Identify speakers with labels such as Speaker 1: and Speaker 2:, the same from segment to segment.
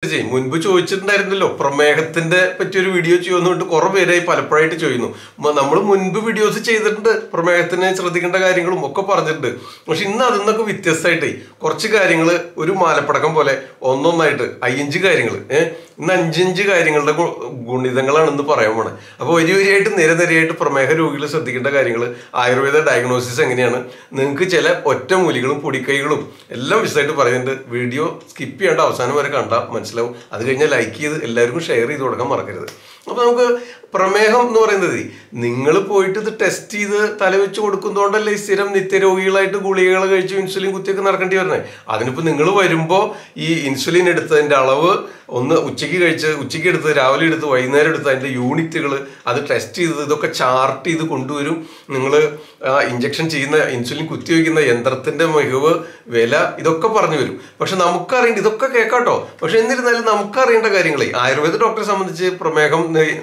Speaker 1: ചെയ്യും മുൻപ് ചോദിച്ചിട്ടുണ്ടായിരുന്നല്ലോ പ്രമേഹത്തിന്റെ പറ്റിയൊരു വീഡിയോ ചെയ്യുന്നുണ്ട് കുറെ പേരായി പലപ്പോഴായിട്ട് ചോദിക്കുന്നു നമ്മൾ മുൻപ് വീഡിയോസ് ചെയ്തിട്ടുണ്ട് പ്രമേഹത്തിന് ശ്രദ്ധിക്കേണ്ട കാര്യങ്ങളും ഒക്കെ പറഞ്ഞിട്ടുണ്ട് പക്ഷെ ഇന്ന് അതിൽ നിന്നൊക്കെ വ്യത്യസ്തമായിട്ടേ കുറച്ച് കാര്യങ്ങൾ ഒരു മാലപ്പടക്കം പോലെ ഒന്നൊന്നായിട്ട് അയ്യഞ്ച് കാര്യങ്ങൾ ഏഹ് ഇന്ന് അഞ്ചഞ്ച് കാര്യങ്ങളുടെ ഗു- ഗുണിതങ്ങളാണ് ഇന്ന് പറയാൻ പോണത് അപ്പോൾ വരി വരിയായിട്ട് നിരനിരയായിട്ട് പ്രമേഹ രോഗികൾ ശ്രദ്ധിക്കേണ്ട കാര്യങ്ങൾ ആയുർവേദ ഡയഗ്നോസിസ് എങ്ങനെയാണ് നിങ്ങൾക്ക് ചില ഒറ്റമൂലികളും പൊടിക്കൈകളും എല്ലാം വിശദമായിട്ട് പറയുന്നുണ്ട് വീഡിയോ സ്കിപ്പ് ചെയ്യേണ്ട അവസാനം വരെ കണ്ടാൽ മനസ്സിലാവും അത് കഴിഞ്ഞാൽ ലൈക്ക് ചെയ്ത് എല്ലാവർക്കും ഷെയർ ചെയ്ത് കൊടുക്കാൻ മറക്കരുത് അപ്പോൾ നമുക്ക് പ്രമേഹം എന്ന് പറയുന്നത് നിങ്ങൾ പോയിട്ട് ഇത് ടെസ്റ്റ് ചെയ്ത് തലവെച്ച് കൊടുക്കുന്നതുകൊണ്ടല്ലേ ഈ സ്ഥിരം നിത്യരോഗികളായിട്ട് ഗുളികകൾ കഴിച്ച് ഇൻസുലിൻ കുത്തിയൊക്കെ നടക്കേണ്ടി വരുന്നത് അതിനിപ്പോൾ നിങ്ങൾ വരുമ്പോൾ ഈ ഇൻസുലിൻ എടുത്തതിൻ്റെ അളവ് ഒന്ന് ഉച്ചയ്ക്ക് കഴിച്ച് ഉച്ചയ്ക്ക് എടുത്ത് രാവിലെ എടുത്ത് വൈകുന്നേരം എടുത്ത് അതിൻ്റെ യൂണിറ്റുകൾ അത് ടെസ്റ്റ് ചെയ്ത് ഇതൊക്കെ ചാർട്ട് ചെയ്ത് കൊണ്ടുവരും നിങ്ങൾ ഇഞ്ചക്ഷൻ ചെയ്യുന്ന ഇൻസുലിൻ കുത്തിവെക്കുന്ന യന്ത്രത്തിൻ്റെ മികവ് വില ഇതൊക്കെ പറഞ്ഞു വരും പക്ഷെ നമുക്കറിയേണ്ട ഇതൊക്കെ കേൾക്കാട്ടോ പക്ഷെ എന്നിരുന്നാലും നമുക്കറിയേണ്ട കാര്യങ്ങളെ ആയുർവേദ ഡോക്ടറെ സംബന്ധിച്ച് പ്രമേഹം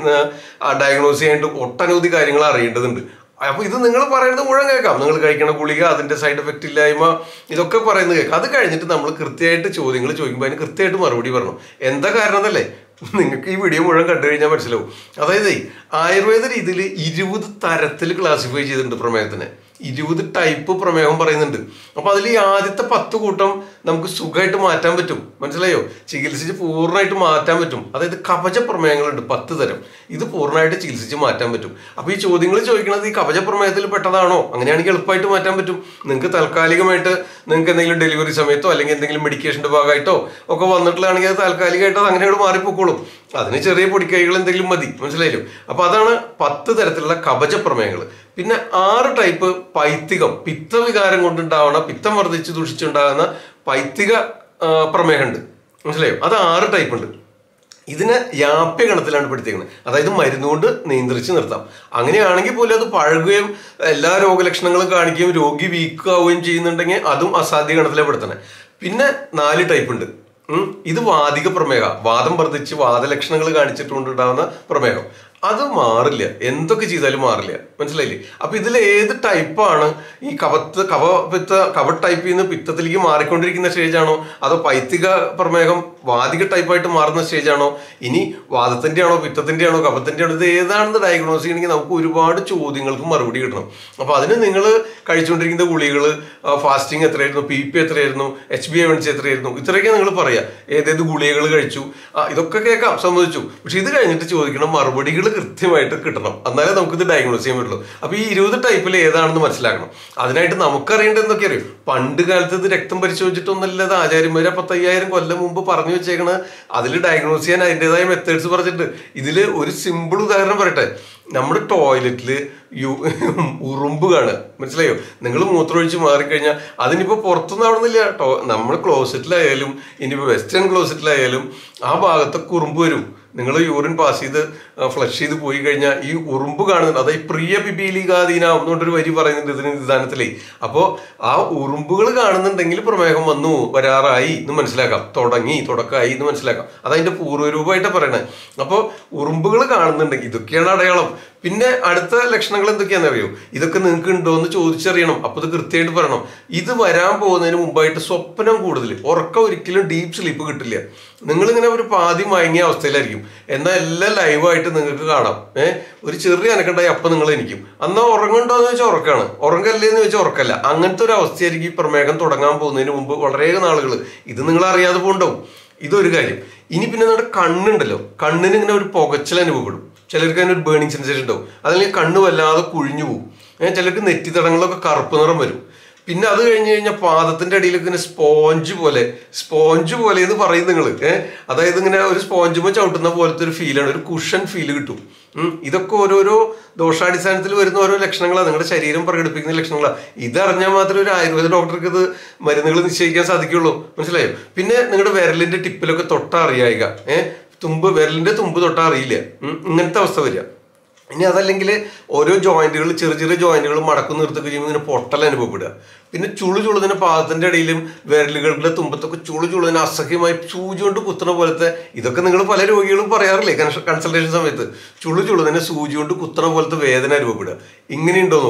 Speaker 1: ഡയഗ്നോസ് ചെയ്യാനായിട്ട് ഒട്ടനവധി കാര്യങ്ങൾ അറിയേണ്ടതുണ്ട് അപ്പൊ ഇത് നിങ്ങൾ പറയുന്നത് മുഴുവൻ കേൾക്കാം നിങ്ങൾ കഴിക്കണ ഗുളിക അതിന്റെ സൈഡ് എഫക്റ്റ് ഇല്ലായ്മ ഇതൊക്കെ പറയുന്നത് കേൾക്കാം അത് കഴിഞ്ഞിട്ട് നമ്മൾ കൃത്യമായിട്ട് ചോദ്യങ്ങൾ ചോദിക്കുമ്പോൾ അതിന് കൃത്യമായിട്ട് മറുപടി പറയണം എന്താ കാരണം എന്നല്ലേ നിങ്ങൾക്ക് ഈ വീഡിയോ മുഴുവൻ കണ്ടു കഴിഞ്ഞാൽ മനസ്സിലാവും അതായത് ആയുർവേദ രീതിയിൽ ഇരുപത് തരത്തിൽ ക്ലാസിഫൈ ചെയ്തിട്ടുണ്ട് പ്രമേഹത്തിനെ ഇരുപത് ടൈപ്പ് പ്രമേഹം പറയുന്നുണ്ട് അപ്പൊ അതിൽ ഈ ആദ്യത്തെ പത്ത് കൂട്ടം നമുക്ക് സുഖമായിട്ട് മാറ്റാൻ പറ്റും മനസ്സിലായോ ചികിത്സിച്ച് പൂർണ്ണമായിട്ട് മാറ്റാൻ പറ്റും അതായത് കവച പ്രമേഹങ്ങളുണ്ട് പത്ത് തരം ഇത് പൂർണ്ണമായിട്ട് ചികിത്സിച്ച് മാറ്റാൻ പറ്റും അപ്പൊ ഈ ചോദ്യങ്ങൾ ചോദിക്കുന്നത് ഈ കവച പ്രമേഹത്തിൽ പെട്ടതാണോ അങ്ങനെയാണെങ്കിൽ എളുപ്പമായിട്ട് മാറ്റാൻ പറ്റും നിങ്ങൾക്ക് താൽക്കാലികമായിട്ട് നിങ്ങൾക്ക് എന്തെങ്കിലും ഡെലിവറി സമയത്തോ അല്ലെങ്കിൽ എന്തെങ്കിലും മെഡിക്കേഷന്റെ ഭാഗമായിട്ടോ ഒക്കെ വന്നിട്ടുള്ളതാണെങ്കിൽ അത് താൽക്കാലികമായിട്ട് അത് അങ്ങനെയോട് മാറിപ്പോക്കോളും അതിന് ചെറിയ പൊടിക്കൈകൾ എന്തെങ്കിലും മതി മനസ്സിലായാലും അപ്പൊ അതാണ് പത്ത് തരത്തിലുള്ള കവച പ്രമേഹങ്ങൾ പിന്നെ ആറ് ടൈപ്പ് പൈത്തികം പിത്തവികാരം കൊണ്ടുണ്ടാവുന്ന പിത്തം വർദ്ധിച്ച് ദൂഷിച്ചുണ്ടാകുന്ന പൈത്തിക ആ, പ്രമേഹമുണ്ട് മനസ്സിലായോ അത് ആറ് ടൈപ്പ് ഉണ്ട് ഇതിനെ യാപ്യ ഗണത്തിലാണ് പെടുത്തിയിരിക്കുന്നത് അതായത് മരുന്നുകൊണ്ട് നിയന്ത്രിച്ച് നിർത്താം അങ്ങനെയാണെങ്കിൽ പോലും അത് പഴകുകയും എല്ലാ രോഗലക്ഷണങ്ങളും കാണിക്കുകയും രോഗി വീക്ക് ആവുകയും ചെയ്യുന്നുണ്ടെങ്കിൽ അതും അസാധ്യ ഗണത്തിലാണ് പെടുത്തണേ പിന്നെ നാല് ടൈപ്പ് ഉണ്ട് ഉം. ഇത് വാതിക പ്രമേഹ വാദം വർദ്ധിച്ച് വാദലക്ഷണങ്ങൾ കാണിച്ചിട്ടുണ്ടാകുന്ന പ്രമേഹം അത് മാറില്ല എന്തൊക്കെ ചെയ്താലും മാറില്ല മനസ്സിലായില്ലേ അപ്പൊ ഇതിൽ ഏത് ടൈപ്പാണ് ഈ കവത്ത് കവ പിത്ത കവ ടൈപ്പിൽ നിന്ന് പിത്തത്തിലേക്ക് മാറിക്കൊണ്ടിരിക്കുന്ന സ്റ്റേജാണോ അതോ പൈത്തിക പ്രമേഹം വാതിക ടൈപ്പായിട്ട് മാറുന്ന സ്റ്റേജാണോ ഇനി വാദത്തിന്റെ ആണോ പിത്തത്തിന്റെ ആണോ കഫത്തിന്റെ ആണോ ഇത് ഏതാണെന്ന് ഡയഗ്നോസ് ചെയ്യണമെങ്കിൽ നമുക്ക് ഒരുപാട് ചോദ്യങ്ങൾക്ക് മറുപടി കിട്ടണം അപ്പൊ അതിന് നിങ്ങൾ കഴിച്ചുകൊണ്ടിരിക്കുന്ന ഗുളികൾ ഫാസ്റ്റിംഗ് എത്രയായിരുന്നു പി പി എത്രയായിരുന്നു എച്ച് ബി എവൻസി എത്രയായിരുന്നു ഇത്രയൊക്കെ നിങ്ങൾ പറയാ ഏതേത് ഗുളികകൾ കഴിച്ചു ആ, ഇതൊക്കെ കേൾക്കാം സമ്മതിച്ചു പക്ഷെ ഇത് കഴിഞ്ഞിട്ട് ചോദിക്കണം മറുപടികൾ കൃത്യമായിട്ട് കിട്ടണം എന്നാലേ നമുക്കിത് ഡയഗ്നോസ് ചെയ്യാൻ പറ്റുള്ളൂ അപ്പൊ ഈ ഇരുപത് ടൈപ്പിൽ ഏതാണെന്ന് മനസ്സിലാക്കണം അതിനായിട്ട് നമുക്കറിയേണ്ടത് എന്തൊക്കെ അറിയും പണ്ട് കാലത്ത് ഇത് രക്തം പരിശോധിച്ചിട്ടൊന്നല്ല ഇത് ആചാര്യന്മാര് പത്തയ്യായിരം കൊല്ലം മുമ്പ് പറഞ്ഞു വെച്ചേക്കണ അതിൽ ഡയഗ്നോസ് ചെയ്യാൻ അതിൻ്റെതായ മെത്തേഡ്സ് പറഞ്ഞിട്ട് ഇതിൽ ഒരു സിമ്പിൾ ഉദാഹരണം പറയട്ടെ നമ്മുടെ ടോയ്ലറ്റിൽ യു ഉറുമ്പ് കാണുക മനസ്സിലായോ നിങ്ങൾ മൂത്രമൊഴിച്ച് മാറിക്കഴിഞ്ഞാൽ അതിനിപ്പോൾ പുറത്തൊന്നും ആവണമെന്നില്ല ടോ നമ്മുടെ ക്ലോസറ്റിലായാലും ഇനിയിപ്പോൾ വെസ്റ്റേൺ ക്ലോസറ്റിലായാലും ആ ഭാഗത്തൊക്കെ ഉറുമ്പ് വരും നിങ്ങൾ യൂറിൻ പാസ് ചെയ്ത് ഫ്ലഷ് ചെയ്ത് പോയി കഴിഞ്ഞാൽ ഈ ഉറുമ്പ് കാണുന്നുണ്ട് അതായത് പ്രിയ പിപീലികാധീനം എന്നുകൊണ്ടൊരു വരി പറയുന്നുണ്ട് ഇതിന് നിദാനത്തിലേ അപ്പോൾ ആ ഉറുമ്പുകൾ കാണുന്നുണ്ടെങ്കിൽ പ്രമേഹം വന്നു വരാറായി എന്ന് മനസ്സിലാക്കാം തുടങ്ങി തുടക്കമായി എന്ന് മനസ്സിലാക്കാം അതതിന്റെ പൂർവ്വരൂപമായിട്ട് പറയണേ അപ്പോൾ ഉറുമ്പുകൾ കാണുന്നുണ്ടെങ്കിൽ ഇതൊക്കെയാണ് അടയാളം പിന്നെ അടുത്ത ലക്ഷണങ്ങൾ എന്തൊക്കെയാണെന്ന് അറിയോ ഇതൊക്കെ നിങ്ങൾക്ക് ഉണ്ടോ എന്ന് ചോദിച്ചറിയണം അപ്പോൾ ഇത് കൃത്യമായിട്ട് പറയണം ഇത് വരാൻ പോകുന്നതിന് മുമ്പായിട്ട് സ്വപ്നം കൂടുതൽ ഉറക്കം ഒരിക്കലും ഡീപ്പ് സ്ലീപ്പ് കിട്ടില്ല നിങ്ങളിങ്ങനെ ഒരു പാതി മയങ്ങിയ അവസ്ഥയിലായിരിക്കും എന്നാൽ എല്ലാം ലൈവായിട്ട് നിങ്ങൾക്ക് കാണാം ഏഹ് ഒരു ചെറിയ അനക്കുണ്ടായി അപ്പം നിങ്ങൾ എനിക്കും അന്നാ ഉറങ്ങുണ്ടോ എന്ന് ചോദിച്ചാൽ ഉറക്കാണ് ഉറങ്ങല്ലേ എന്ന് ചോദിച്ചാൽ ഉറക്കല്ല അങ്ങനത്തെ ഒരു അവസ്ഥയായിരിക്കും ഈ പ്രമേഹം തുടങ്ങാൻ പോകുന്നതിന് മുമ്പ് വളരെ നാളുകൾ ഇത് നിങ്ങൾ അറിയാതെ പോണ്ടാവും ഇതൊരു കാര്യം ഇനി പിന്നെ നമ്മുടെ കണ്ണുണ്ടല്ലോ കണ്ണിന് ഇങ്ങനെ ഒരു പുകച്ചിൽ അനുഭവപ്പെടും ചിലർക്ക് അതിനൊരു ബേണിംഗ് സെൻസേഷൻ ഉണ്ടാവും അതല്ലെങ്കിൽ കണ്ണ് വല്ലാതെ കുഴിഞ്ഞു പോകും ഏഹ് ചിലർക്ക് നെറ്റിത്തടങ്ങളൊക്കെ കറുപ്പ് നിറം വരും പിന്നെ അത് കഴിഞ്ഞ് കഴിഞ്ഞാൽ പാദത്തിന്റെ അടിയിലൊക്കെ ഇങ്ങനെ സ്പോഞ്ച് പോലെ സ്പോഞ്ച് പോലെ എന്ന് പറയും നിങ്ങൾ ഏഹ് അതായത് ഇങ്ങനെ ഒരു സ്പോഞ്ചുമ്പോൾ ചവിട്ടുന്ന പോലത്തെ ഒരു ഫീലാണ് ഒരു കുഷൻ ഫീൽ കിട്ടും ഉം. ഇതൊക്കെ ഓരോരോ ദോഷാടിസ്ഥാനത്തിൽ വരുന്ന ഓരോ ലക്ഷണങ്ങളാണ് നിങ്ങളുടെ ശരീരം പ്രകടിപ്പിക്കുന്ന ലക്ഷണങ്ങളാണ് ഇതറിഞ്ഞാൽ മാത്രമേ ഒരു ആയുർവേദ ഡോക്ടർക്ക് ഇത് മരുന്നുകൾ നിശ്ചയിക്കാൻ സാധിക്കുള്ളൂ മനസ്സിലായോ പിന്നെ നിങ്ങളുടെ വിരലിന്റെ ടിപ്പിലൊക്കെ തൊട്ടാ അറിയായിക ഏഹ് തുമ്പ് വിരലിന്റെ തുമ്പ് തൊട്ടാ അറിയില്ല ഉം. ഇങ്ങനത്തെ അവസ്ഥ വരിക ഇനി അതല്ലെങ്കിൽ ഓരോ ജോയിന്റുകൾ ചെറിയ ചെറിയ ജോയിന്റുകൾ മടക്കു നിർത്തുകയും ചെയ്യുമ്പോൾ ഇങ്ങനെ പൊട്ടൽ അനുഭവപ്പെടുക പിന്നെ ചുളു ചുളുതിന് പാദത്തിന്റെ ഇടയിലും വിരലുകളുടെ തുമ്പത്തൊക്കെ ചുളു ചുളുതിന് അസഹ്യമായി സൂചി കൊണ്ട് കുത്തുന്ന പോലത്തെ ഇതൊക്കെ നിങ്ങൾ പല രോഗികളും പറയാറില്ലേ കൺസൾട്ടേഷൻ സമയത്ത് ചുളു ചുളുതിന് സൂചി കൊണ്ട് കുത്തണ പോലത്തെ വേദന അനുഭവപ്പെടുക ഇങ്ങനെയുണ്ടോ നോക്കൂ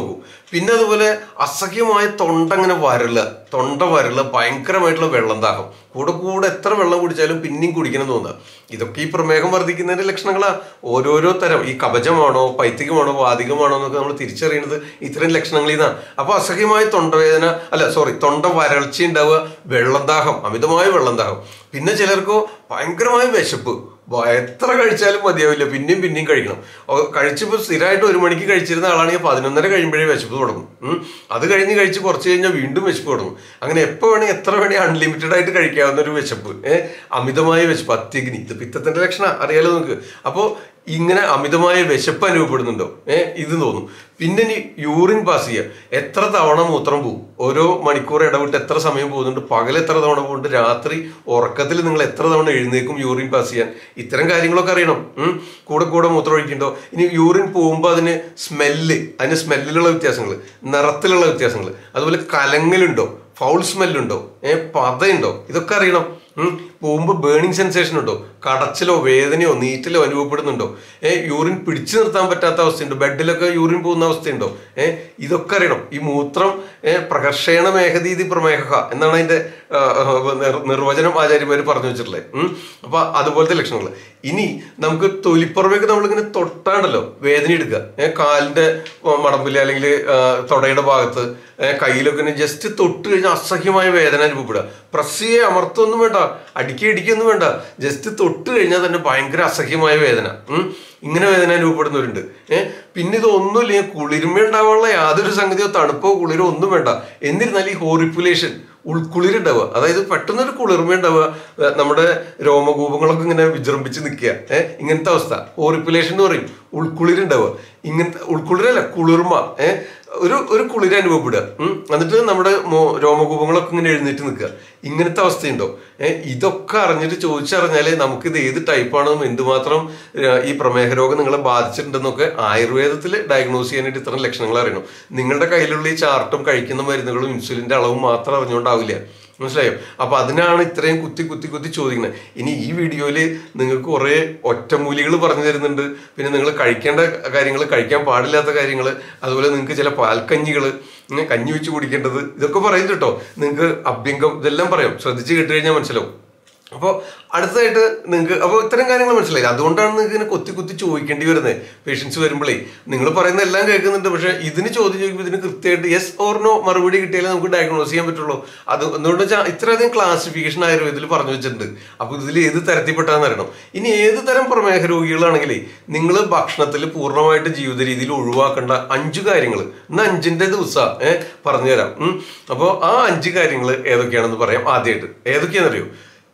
Speaker 1: പിന്നെ അതുപോലെ അസഹ്യമായ തൊണ്ട അങ്ങനെ വരള തൊണ്ട വരള ഭയങ്കരമായിട്ടുള്ള വെള്ളം ദാഹം കൂടെ കൂടെ എത്ര വെള്ളം കുടിച്ചാലും പിന്നെയും കുടിക്കണം തോന്നുക ഇതൊക്കെ ഈ പ്രമേഹം വർദ്ധിക്കുന്നതിന്റെ ലക്ഷണങ്ങളാ ഓരോരോ തരം ഈ കവചമാണോ പൈത്തികമാണോ വാതികമാണോ എന്നൊക്കെ നമ്മൾ തിരിച്ചറിയുന്നത് ഇത്തരം ലക്ഷണങ്ങളിൽ നിന്നാണ് അപ്പൊ അസഹ്യമായ തൊണ്ടവേദന അല്ല സോറി തൊണ്ട വരൾച്ച ഉണ്ടാവുക വെള്ളം ദാഹം അമിതമായ വെള്ളം ദാഹം പിന്നെ ചിലർക്കോ ഭയങ്കരമായ വിശപ്പ് വ- എത്ര കഴിച്ചാലും മതിയാവില്ല പിന്നെയും പിന്നെയും കഴിക്കണം ഓ, കഴിച്ചിപ്പോൾ സ്ഥിരമായിട്ട് ഒരു മണിക്ക് കഴിച്ചിരുന്ന ആളാണെങ്കിൽ പതിനൊന്നര കഴിയുമ്പോഴേ വിശപ്പ് തുടങ്ങും ഉം. അത് കഴിഞ്ഞ് കഴിച്ച് കുറച്ച് കഴിഞ്ഞാൽ വീണ്ടും വിശപ്പ് തുടങ്ങും അങ്ങനെ എപ്പോൾ വേണേ എത്ര വേണേ അൺലിമിറ്റഡ് ആയിട്ട് കഴിക്കാവുന്ന ഒരു വിശപ്പ് ഏഹ് അമിതമായ വിശപ്പ് അത്യഗ്നി ഇത് പിത്തത്തിന്റെ ലക്ഷണം അറിയാലോ നമുക്ക് അപ്പോൾ ഇങ്ങനെ അമിതമായ വിശപ്പ് അനുഭവപ്പെടുന്നുണ്ടോ ഏ ഇത് തോന്നും പിന്നെ ഇനി യൂറിൻ പാസ് ചെയ്യുക എത്ര തവണ മൂത്രം പോകും ഓരോ മണിക്കൂർ ഇടവിട്ട് എത്ര സമയം പോകുന്നുണ്ട് പകൽ എത്ര തവണ പോകുന്നുണ്ട് രാത്രി ഉറക്കത്തിൽ നിങ്ങൾ എത്ര തവണ എഴുന്നേക്കും യൂറിൻ പാസ് ചെയ്യാൻ ഇത്തരം കാര്യങ്ങളൊക്കെ അറിയണം ഉം. കൂടെ കൂടെ മൂത്രം ഒഴിക്കുന്നുണ്ടോ ഇനി യൂറിൻ പോകുമ്പോൾ അതിന് സ്മെല്ല് അതിന് സ്മെല്ലിലുള്ള വ്യത്യാസങ്ങൾ നിറത്തിലുള്ള വ്യത്യാസങ്ങൾ അതുപോലെ കലങ്ങലുണ്ടോ ഫൗൾ സ്മെല്ലുണ്ടോ ഏ പതയുണ്ടോ ഇതൊക്കെ അറിയണം ഉം. പോകുമ്പോൾ ബേണിംഗ് സെൻസേഷൻ ഉണ്ടോ കടച്ചിലോ വേദനയോ നീറ്റലോ അനുഭവപ്പെടുന്നുണ്ടോ ഏ യൂറിൻ പിടിച്ചു നിർത്താൻ പറ്റാത്ത അവസ്ഥയുണ്ടോ ബെഡിലൊക്കെ യൂറിൻ പോകുന്ന അവസ്ഥയുണ്ടോ ഏ ഇതൊക്കെ അറിയണം ഈ മൂത്രം ഏ പ്രകർഷേണ മേഘതീതി പ്രമേഹ എന്നാണ് അതിന്റെ ആ, ആ, നിർ- നിർവചനം ആചാര്യന്മാർ പറഞ്ഞു വെച്ചിട്ടുള്ളത് ഉം. അപ്പൊ അതുപോലത്തെ ലക്ഷണങ്ങൾ ഇനി നമുക്ക് തൊലിപ്പുറമേക്ക് നമ്മളിങ്ങനെ തൊട്ടാണ്ടല്ലോ വേദന എടുക്കുക ഏ കാലിന്റെ മടമ്പില് അല്ലെങ്കിൽ തൊടയുടെ ഭാഗത്ത് ഏ, കയ്യിലൊക്കെ ഇങ്ങനെ ജസ്റ്റ് തൊട്ട് കഴിഞ്ഞാൽ അസഹ്യമായ വേദന അനുഭവപ്പെടുക പ്രസ് ചെയ്യേ അമർത്തൊന്നും വേണ്ട അടിക്കി ഇടിക്കൊന്നും വേണ്ട ജസ്റ്റ് തൊട്ട് കഴിഞ്ഞാൽ തന്നെ ഭയങ്കര അസഹ്യമായ വേദന ഉം. ഇങ്ങനെ വേദന അനുഭവപ്പെടുന്നവരുണ്ട് ഏഹ് പിന്നെ ഇത് ഒന്നുമില്ല കുളിരുമ ഉണ്ടാവാനുള്ള യാതൊരു സംഗതിയോ തണുപ്പോ കുളിരോ ഒന്നും വേണ്ട എന്നിരുന്നാൽ ഈ ഹോറിപ്പുലേഷൻ ഉൾക്കുളിരുണ്ടാവുക അതായത് പെട്ടെന്നൊരു കുളിർമ ഉണ്ടാവുക ഏഹ് നമ്മുടെ രോമകൂപങ്ങളൊക്കെ ഇങ്ങനെ വിജൃംഭിച്ച് നിൽക്കുക ഏഹ് ഇങ്ങനത്തെ അവസ്ഥ ഹോറിപ്പുലേഷൻ എന്ന് പറയും ഉൾക്കുളിരുണ്ടാവുക ഇങ്ങനത്തെ ഉൾക്കുളിരല്ല കുളിർമ ഏഹ് ഒരു ഒരു കുളിര അനുഭവപ്പെടുക ഉം. എന്നിട്ട് നമ്മുടെ മോ- രോമകൂപങ്ങളൊക്കെ ഇങ്ങനെ എഴുന്നേറ്റ് നിൽക്കുക ഇങ്ങനത്തെ അവസ്ഥയുണ്ടോ ഏഹ് ഇതൊക്കെ അറിഞ്ഞിട്ട് ചോദിച്ചറിഞ്ഞാലേ നമുക്കിത് ഏത് ടൈപ്പാണെന്നും എന്തുമാത്രം ഏഹ് ഈ പ്രമേഹ രോഗം നിങ്ങളെ ബാധിച്ചിട്ടുണ്ടെന്നൊക്കെ ആയുർവേദത്തിൽ ഡയഗ്നോസ് ചെയ്യാനായിട്ട് ഇത്തരം ലക്ഷണങ്ങൾ അറിയണം നിങ്ങളുടെ കയ്യിലുള്ള ഈ ചാർട്ടും കഴിക്കുന്ന മരുന്നുകളും ഇൻസുലിന്റെ അളവും മാത്രം അറിഞ്ഞുകൊണ്ടാവില്ല മനസ്സിലായോ അപ്പൊ അതിനാണ് ഇത്രയും കുത്തി കുത്തി കുത്തി ചോദിക്കുന്നത് ഇനി ഈ വീഡിയോയിൽ നിങ്ങൾക്ക് കുറെ ഒറ്റമൂലികൾ പറഞ്ഞു തരുന്നുണ്ട് പിന്നെ നിങ്ങൾ കഴിക്കേണ്ട കാര്യങ്ങൾ കഴിക്കാൻ പാടില്ലാത്ത കാര്യങ്ങൾ അതുപോലെ നിങ്ങൾക്ക് ചില പാൽക്കഞ്ഞികൾ കഞ്ഞി വെച്ച് കുടിക്കേണ്ടത് ഇതൊക്കെ പറയുന്നുണ്ട് കേട്ടോ നിങ്ങൾക്ക് അഭ്യംഗം ഇതെല്ലാം പറയാം ശ്രദ്ധിച്ച് കേട്ട് കഴിഞ്ഞാൽ മനസ്സിലാവും അപ്പോൾ അടുത്തതായിട്ട് നിങ്ങൾക്ക് അപ്പോൾ ഇത്തരം കാര്യങ്ങൾ മനസ്സിലായി അതുകൊണ്ടാണ് നിങ്ങൾക്ക് ഇങ്ങനെ കൊത്തി കുത്തി ചോദിക്കേണ്ടി വരുന്നത് പേഷ്യൻസ് വരുമ്പോഴേ നിങ്ങൾ പറയുന്ന എല്ലാം കേൾക്കുന്നുണ്ട് പക്ഷേ ഇതിന് ചോദ്യം ചോദിക്കുമ്പോൾ ഇതിന് കൃത്യമായിട്ട് യെസ് ഓർ നോ മറുപടി കിട്ടിയാലേ നമുക്ക് ഡയഗ്നോസ് ചെയ്യാൻ പറ്റുള്ളൂ അത് എന്തുകൊണ്ട് വെച്ചാൽ ഇത്രയധികം ക്ലാസിഫിക്കേഷൻ ആയുർവേദത്തിൽ പറഞ്ഞു വെച്ചിട്ടുണ്ട് അപ്പോൾ ഇതിൽ ഏത് തരത്തിൽപ്പെട്ടാന്ന് അറിയണം ഇനി ഏത് തരം പ്രമേഹ രോഗികളാണെങ്കിലേ നിങ്ങൾ ഭക്ഷണത്തിൽ പൂർണ്ണമായിട്ട് ജീവിത രീതിയിൽ ഒഴിവാക്കേണ്ട അഞ്ച് കാര്യങ്ങൾ ഇന്ന് അഞ്ചിന്റെ ദിവസം ഏഹ് പറഞ്ഞുതരാം അപ്പോൾ ആ അഞ്ച് കാര്യങ്ങൾ ഏതൊക്കെയാണെന്ന് പറയാം ആദ്യമായിട്ട് ഏതൊക്കെയാണെന്നറിയോ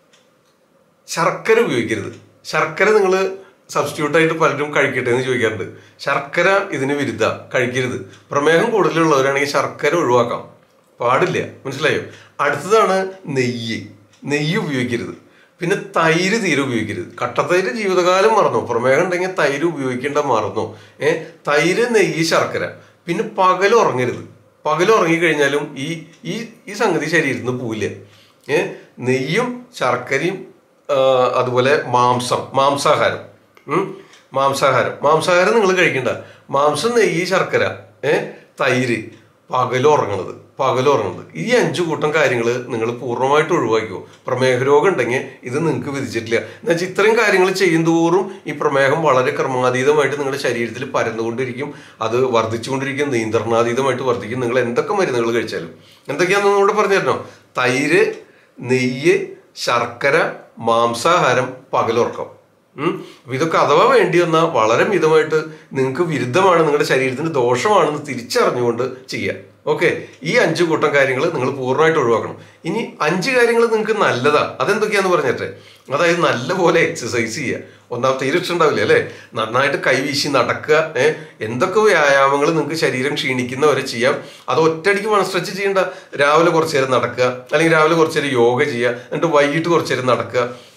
Speaker 1: ശർക്കര ഉപയോഗിക്കരുത് ശർക്കര നിങ്ങൾ സബ്സ്റ്റിറ്റ്യൂട്ട് ആയിട്ട് പലരും കഴിക്കട്ടെ എന്ന് ചോദിക്കാറുണ്ട് ശർക്കര ഇതിന് വിരുദ്ധ കഴിക്കരുത് പ്രമേഹം കൂടുതലുള്ളവരാണെങ്കിൽ ശർക്കര ഒഴിവാക്കാം പാടില്ല മനസ്സിലായോ അടുത്തതാണ് നെയ്യ് നെയ്യ് ഉപയോഗിക്കരുത് പിന്നെ തൈര് തീരെ ഉപയോഗിക്കരുത് കട്ടത്തൈര് ജീവിതകാലം മറന്നു പ്രമേഹം ഉണ്ടെങ്കിൽ തൈര് ഉപയോഗിക്കേണ്ട മറന്നു ഏ തൈര് നെയ്യ് ശർക്കര പിന്നെ പകൽ ഉറങ്ങരുത് പകൽ ഉറങ്ങിക്കഴിഞ്ഞാലും ഈ ഈ ഈ സംഗതി ശരീരത്തിൽ നിന്ന് പോവില്ല ഏ നെയ്യും ശർക്കരയും ആ, അതുപോലെ മാംസം മാംസാഹാരം ഉം? മാംസാഹാരം മാംസാഹാരം നിങ്ങൾ കഴിക്കണ്ട മാംസം നെയ്യ് ശർക്കര ഏ തൈര് പകലുറങ്ങണത് പകലുറങ്ങണത് ഈ അഞ്ചു കൂട്ടം കാര്യങ്ങൾ നിങ്ങൾ പൂർണ്ണമായിട്ട് ഒഴിവാക്കിയോ പ്രമേഹ രോഗം ഉണ്ടെങ്കിൽ ഇത് നിങ്ങൾക്ക് വിധിച്ചിട്ടില്ല എന്നുവെച്ചാൽ ഇത്രയും കാര്യങ്ങൾ ചെയ്യുന്തോറും ഈ പ്രമേഹം വളരെ ക്രമാതീതമായിട്ട് നിങ്ങളുടെ ശരീരത്തിൽ പരന്നുകൊണ്ടിരിക്കും അത് വർദ്ധിച്ചുകൊണ്ടിരിക്കും നിയന്ത്രണാതീതമായിട്ട് വർദ്ധിക്കും നിങ്ങൾ എന്തൊക്കെ മരുന്നുകൾ കഴിച്ചാലും എന്തൊക്കെയാണെന്ന് കൂടെ പറഞ്ഞു തരണോ തൈര് നെയ്യ് ശർക്കര മാംസാഹാരം പകലുറക്കം ഉം. അപ്പൊ ഇതൊക്കെ അഥവാ വേണ്ടി വന്നാൽ വളരെ മിതമായിട്ട് നിങ്ങൾക്ക് വിരുദ്ധമാണ് നിങ്ങളുടെ ശരീരത്തിന് ദോഷമാണെന്ന് തിരിച്ചറിഞ്ഞുകൊണ്ട് ചെയ്യുക ഓക്കെ ഈ അഞ്ച് കൂട്ടം കാര്യങ്ങൾ നിങ്ങൾ പൂർണ്ണമായിട്ട് ഒഴിവാക്കണം ഇനി അഞ്ച് കാര്യങ്ങൾ നിങ്ങൾക്ക് നല്ലതാ അതെന്തൊക്കെയാന്ന് പറഞ്ഞിട്ടെ അതായത് നല്ലപോലെ എക്സസൈസ് ചെയ്യുക ഒന്നാമത്തെ തീരെ ഇഷ്ടമുണ്ടാവില്ല അല്ലേ നന്നായിട്ട് കൈവീശി നടക്കുക ഏഹ് എന്തൊക്കെ വ്യായാമങ്ങൾ നിങ്ങൾക്ക് ശരീരം ക്ഷീണിക്കുന്നവരെ ചെയ്യാം അത് ഒറ്റയടിക്ക് വൺ സ്ട്രെച്ച് ചെയ്യേണ്ട രാവിലെ കുറച്ച് നേരം നടക്കുക അല്ലെങ്കിൽ രാവിലെ കുറച്ച് നേരം യോഗ ചെയ്യുക എന്നിട്ട് വൈകിട്ട് കുറച്ച് നേരം നടക്കുക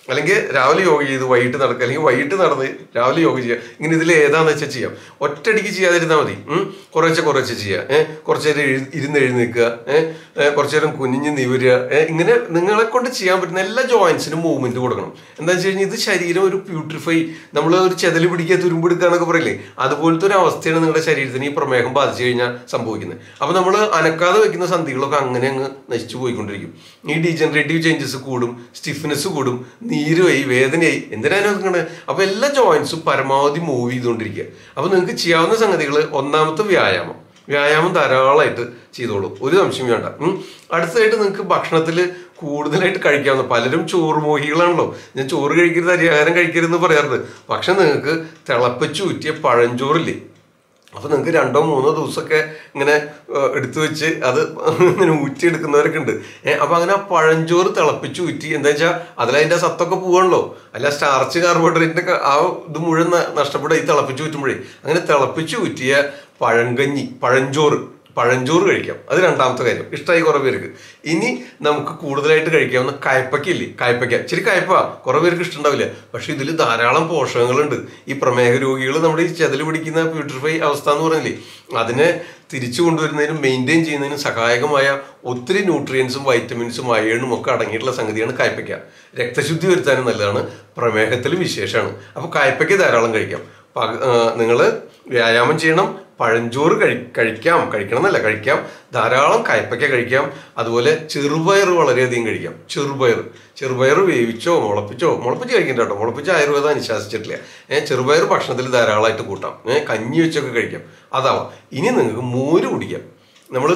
Speaker 1: അല്ലെങ്കിൽ രാവിലെ യോഗ ചെയ്ത് വൈകിട്ട് നടക്കുക അല്ലെങ്കിൽ വൈകിട്ട് നടന്ന് രാവിലെ യോഗ ചെയ്യുക ഇങ്ങനെ ഇതിൽ ഏതാന്ന് വെച്ചാൽ ചെയ്യാം ഒറ്റയടിക്ക് ചെയ്യാതിരുന്നാൽ മതി ഉം. കുറേശ്ശെ കുറേശ്ശെ ചെയ്യുക ഏഹ് കുറച്ച് നേരം എഴു- ഇരുന്ന് എഴുന്നേൽക്കുക ഏഹ് കുറച്ച് നേരം കുനിഞ്ഞ് നിവരുക ഏഹ് ഇങ്ങനെ നിങ്ങളെ കൊണ്ട് ചെയ്യാൻ പറ്റുന്ന എല്ലാ ജോയിൻസിനും മൂവ്മെന്റ് കൊടുക്കണം എന്താ വെച്ച് കഴിഞ്ഞാൽ ഇത് ശരീരം ഒരു പ്യൂട്രിഫൈ നമ്മൾ ഒരു ചെതല് പിടിക്കുക തുരുമ്പെടുക്കുക എന്നൊക്കെ പറയില്ലേ അതുപോലത്തെ ഒരു അവസ്ഥയാണ് നിങ്ങളുടെ ശരീരത്തിന് ഈ പ്രമേഹം ബാധിച്ചു കഴിഞ്ഞാൽ സംഭവിക്കുന്നത് അപ്പൊ നമ്മൾ അനക്കാതെ വെക്കുന്ന സന്ധികളൊക്കെ അങ്ങനെ അങ്ങ് നശിച്ചു പോയിക്കൊണ്ടിരിക്കും ഈ ഡീജനറേറ്റീവ് ചേഞ്ചസ് കൂടും സ്റ്റിഫ്നെസ് കൂടും നീരുമായി വേദനയായി എന്തിനാണ് നോക്കണത് അപ്പൊ എല്ലാ ജോയിന്റ്സും പരമാവധി മൂവ് ചെയ്തുകൊണ്ടിരിക്കുക അപ്പൊ നിങ്ങൾക്ക് ചെയ്യാവുന്ന സംഗതികൾ ഒന്നാമത്തെ വ്യായാമം വ്യായാമം ധാരാളമായിട്ട് ചെയ്തോളൂ ഒരു സംശയം വേണ്ട ഉം. അടുത്തതായിട്ട് നിങ്ങൾക്ക് ഭക്ഷണത്തിൽ കൂടുതലായിട്ട് കഴിക്കാവുന്ന പലരും ചോറ് മോഹികളാണല്ലോ ഞാൻ ചോറ് കഴിക്കരുത് അരിയാഹാരം കഴിക്കരുതെന്ന് പറയാറുണ്ട് പക്ഷെ നിങ്ങൾക്ക് തിളപ്പിച്ചൂറ്റിയ പഴഞ്ചോറില്ലേ അപ്പൊ നിങ്ങൾക്ക് രണ്ടോ മൂന്നോ ദിവസമൊക്കെ ഇങ്ങനെ ഏഹ്, എടുത്തു വെച്ച് അത് ഇങ്ങനെ ഊറ്റിയെടുക്കുന്നവരൊക്കെ ഉണ്ട് ഏഹ് അപ്പൊ അങ്ങനെ ആ പഴഞ്ചോറ് തിളപ്പിച്ച് ഊറ്റി എന്താ വെച്ചാൽ അതിലതിന്റെ സത്തൊക്കെ പോവാണല്ലോ അല്ല സ്റ്റാർച്ച് കാർബോഹൈഡ്രേറ്റിന്റെ ആ ഇത് മുഴുവൻ ന- നഷ്ടപ്പെടുക ഈ തിളപ്പിച്ച് ഊറ്റുമ്പോഴേ അങ്ങനെ തിളപ്പിച്ച് ഊറ്റിയ പഴങ്കഞ്ഞി പഴഞ്ചോറ് പഴഞ്ചോറ് കഴിക്കാം അത് രണ്ടാമത്തെ കാര്യം ഇഷ്ടമായി കുറെ പേർക്ക് ഇനി നമുക്ക് കൂടുതലായിട്ട് കഴിക്കാവുന്ന കയ്പയ്ക്കില്ലേ കയ്പയ്ക്ക ഇച്ചിരി കയ്പ കുറെ പേർക്ക് ഇഷ്ടമുണ്ടാവില്ല പക്ഷെ ഇതിൽ ധാരാളം പോഷകങ്ങളുണ്ട് ഈ പ്രമേഹ രോഗികൾ നമ്മുടെ ഈ ചെതല് പിടിക്കുന്ന പ്യൂട്രിഫൈ അവസ്ഥ എന്ന് പറഞ്ഞില്ലേ അതിനെ തിരിച്ചു കൊണ്ടുവരുന്നതിനും മെയിൻറ്റെയിൻ ചെയ്യുന്നതിനും സഹായകമായ ഒത്തിരി ന്യൂട്രിയൻസും വൈറ്റമിൻസും അയേണും ഒക്കെ അടങ്ങിയിട്ടുള്ള സംഗതിയാണ് കായ്പയ്ക്ക രക്തശുദ്ധി വരുത്താനും നല്ലതാണ് പ്രമേഹത്തിൽ വിശേഷമാണ് അപ്പോൾ കായ്പയ്ക്ക ധാരാളം കഴിക്കാം നിങ്ങൾ വ്യായാമം ചെയ്യണം പഴഞ്ചോറ് കഴി കഴിക്കാം കഴിക്കണം എന്നല്ല കഴിക്കാം ധാരാളം കയ്പയ്ക്ക കഴിക്കാം അതുപോലെ ചെറുപയർ വളരെയധികം കഴിക്കാം ചെറുപയർ ചെറുപയർ വേവിച്ചോ മുളപ്പിച്ചോ മുളപ്പിച്ച് കഴിക്കണ്ട കേട്ടോ മുളപ്പിച്ച് ആയുർവേദം അനുശാസിച്ചിട്ടില്ല ഏഹ് ചെറുപയർ ഭക്ഷണത്തിൽ ധാരാളമായിട്ട് കൂട്ടാം ഏഹ് കഞ്ഞി വെച്ചൊക്കെ കഴിക്കാം അതാവാം ഇനി നിങ്ങൾക്ക് മോര് കുടിക്കാം നമ്മൾ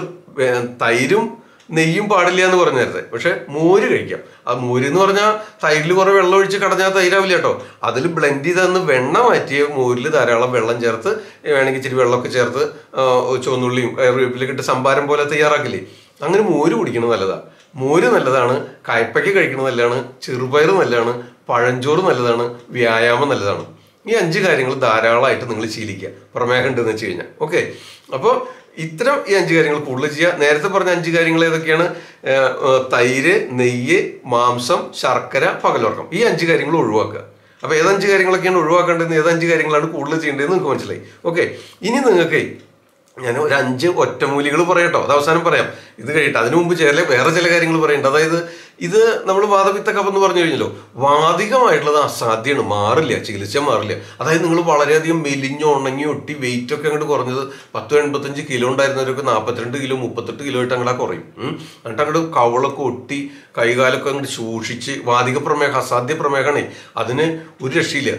Speaker 1: തൈരും നെയ്യും പാടില്ല എന്ന് പറഞ്ഞ നേരത്തെ പക്ഷെ മോര് കഴിക്കാം ആ മോര് എന്ന് പറഞ്ഞാൽ തൈരിൽ കുറെ വെള്ളം ഒഴിച്ച് കടഞ്ഞാൽ തൈരാവില്ല കേട്ടോ അതിൽ ബ്ലെൻഡ് ചെയ്തെന്ന് വെണ്ണ മാറ്റിയ മോരിൽ ധാരാളം വെള്ളം ചേർത്ത് വേണമെങ്കിൽ ഇച്ചിരി വെള്ളമൊക്കെ ചേർത്ത് ആ, ചുവന്നുള്ളിയും കറിവേപ്പിലൊക്കെ ഇട്ട് സംഭാരം പോലെ തയ്യാറാക്കില്ലേ അങ്ങനെ മോര് കുടിക്കുന്നത് നല്ലതാണ് മോര് നല്ലതാണ് കായ്പയ്ക്ക് കഴിക്കുന്നത് നല്ലതാണ് ചെറുപയർ നല്ലതാണ് പഴഞ്ചോറ് നല്ലതാണ് വ്യായാമം നല്ലതാണ് ഈ അഞ്ച് കാര്യങ്ങൾ ധാരാളമായിട്ട് നിങ്ങൾ ശീലിക്കുക പ്രമേഹം ഉണ്ടെന്ന് വെച്ച് കഴിഞ്ഞാൽ ഓക്കെ അപ്പോൾ ഇത്തരം ഈ അഞ്ച് കാര്യങ്ങൾ കൂടുതൽ ചെയ്യുക നേരത്തെ പറഞ്ഞ അഞ്ച് കാര്യങ്ങൾ ഏതൊക്കെയാണ് ഏഹ്, ഏഹ്, തൈര് നെയ്യ് മാംസം ശർക്കര പകലുറക്കം ഈ അഞ്ച് കാര്യങ്ങൾ ഒഴിവാക്കുക അപ്പൊ ഏതഞ്ച് കാര്യങ്ങളൊക്കെയാണ് ഒഴിവാക്കേണ്ടത് ഏത് അഞ്ച് കാര്യങ്ങളാണ് കൂടുതൽ ചെയ്യേണ്ടതെന്ന് നിങ്ങൾക്ക് മനസ്സിലായി ഓക്കെ ഇനി നിങ്ങൾക്ക് ഞാൻ ഒരു അഞ്ച് ഒറ്റമൂലികൾ പറയട്ടോ അത് അവസാനം പറയാം ഇത് കഴിയട്ടെ അതിനു മുമ്പ് ചില വേറെ ചില കാര്യങ്ങൾ പറയണ്ട അതായത് ഇത് നമ്മൾ വാദപിത്ത കഫം എന്ന് പറഞ്ഞു കഴിഞ്ഞല്ലോ വാദികമായിട്ടുള്ളത് അസാധ്യമാണ് മാറില്ല ചികിത്സ മാറില്ല അതായത് നിങ്ങൾ വളരെയധികം മെലിഞ്ഞ് ഉണങ്ങി ഒട്ടി വെയിറ്റ് ഒക്കെ അങ്ങോട്ട് കുറഞ്ഞത് പത്ത് എൺപത്തഞ്ച് കിലോ ഉണ്ടായിരുന്നവരൊക്കെ നാൽപ്പത്തിരണ്ട് കിലോ മുപ്പത്തെട്ട് കിലോ ആയിട്ട് അങ്ങോട്ട് കുറയും ഉം. എന്നിട്ട് അങ്ങോട്ട് കവളൊക്കെ ഒട്ടി കൈകാലൊക്കെ അങ്ങോട്ട് സൂക്ഷിച്ച് വാദിക പ്രമേഹം അസാധ്യ പ്രമേഹമാണേ അതിന് ഒരു രക്ഷയില്ല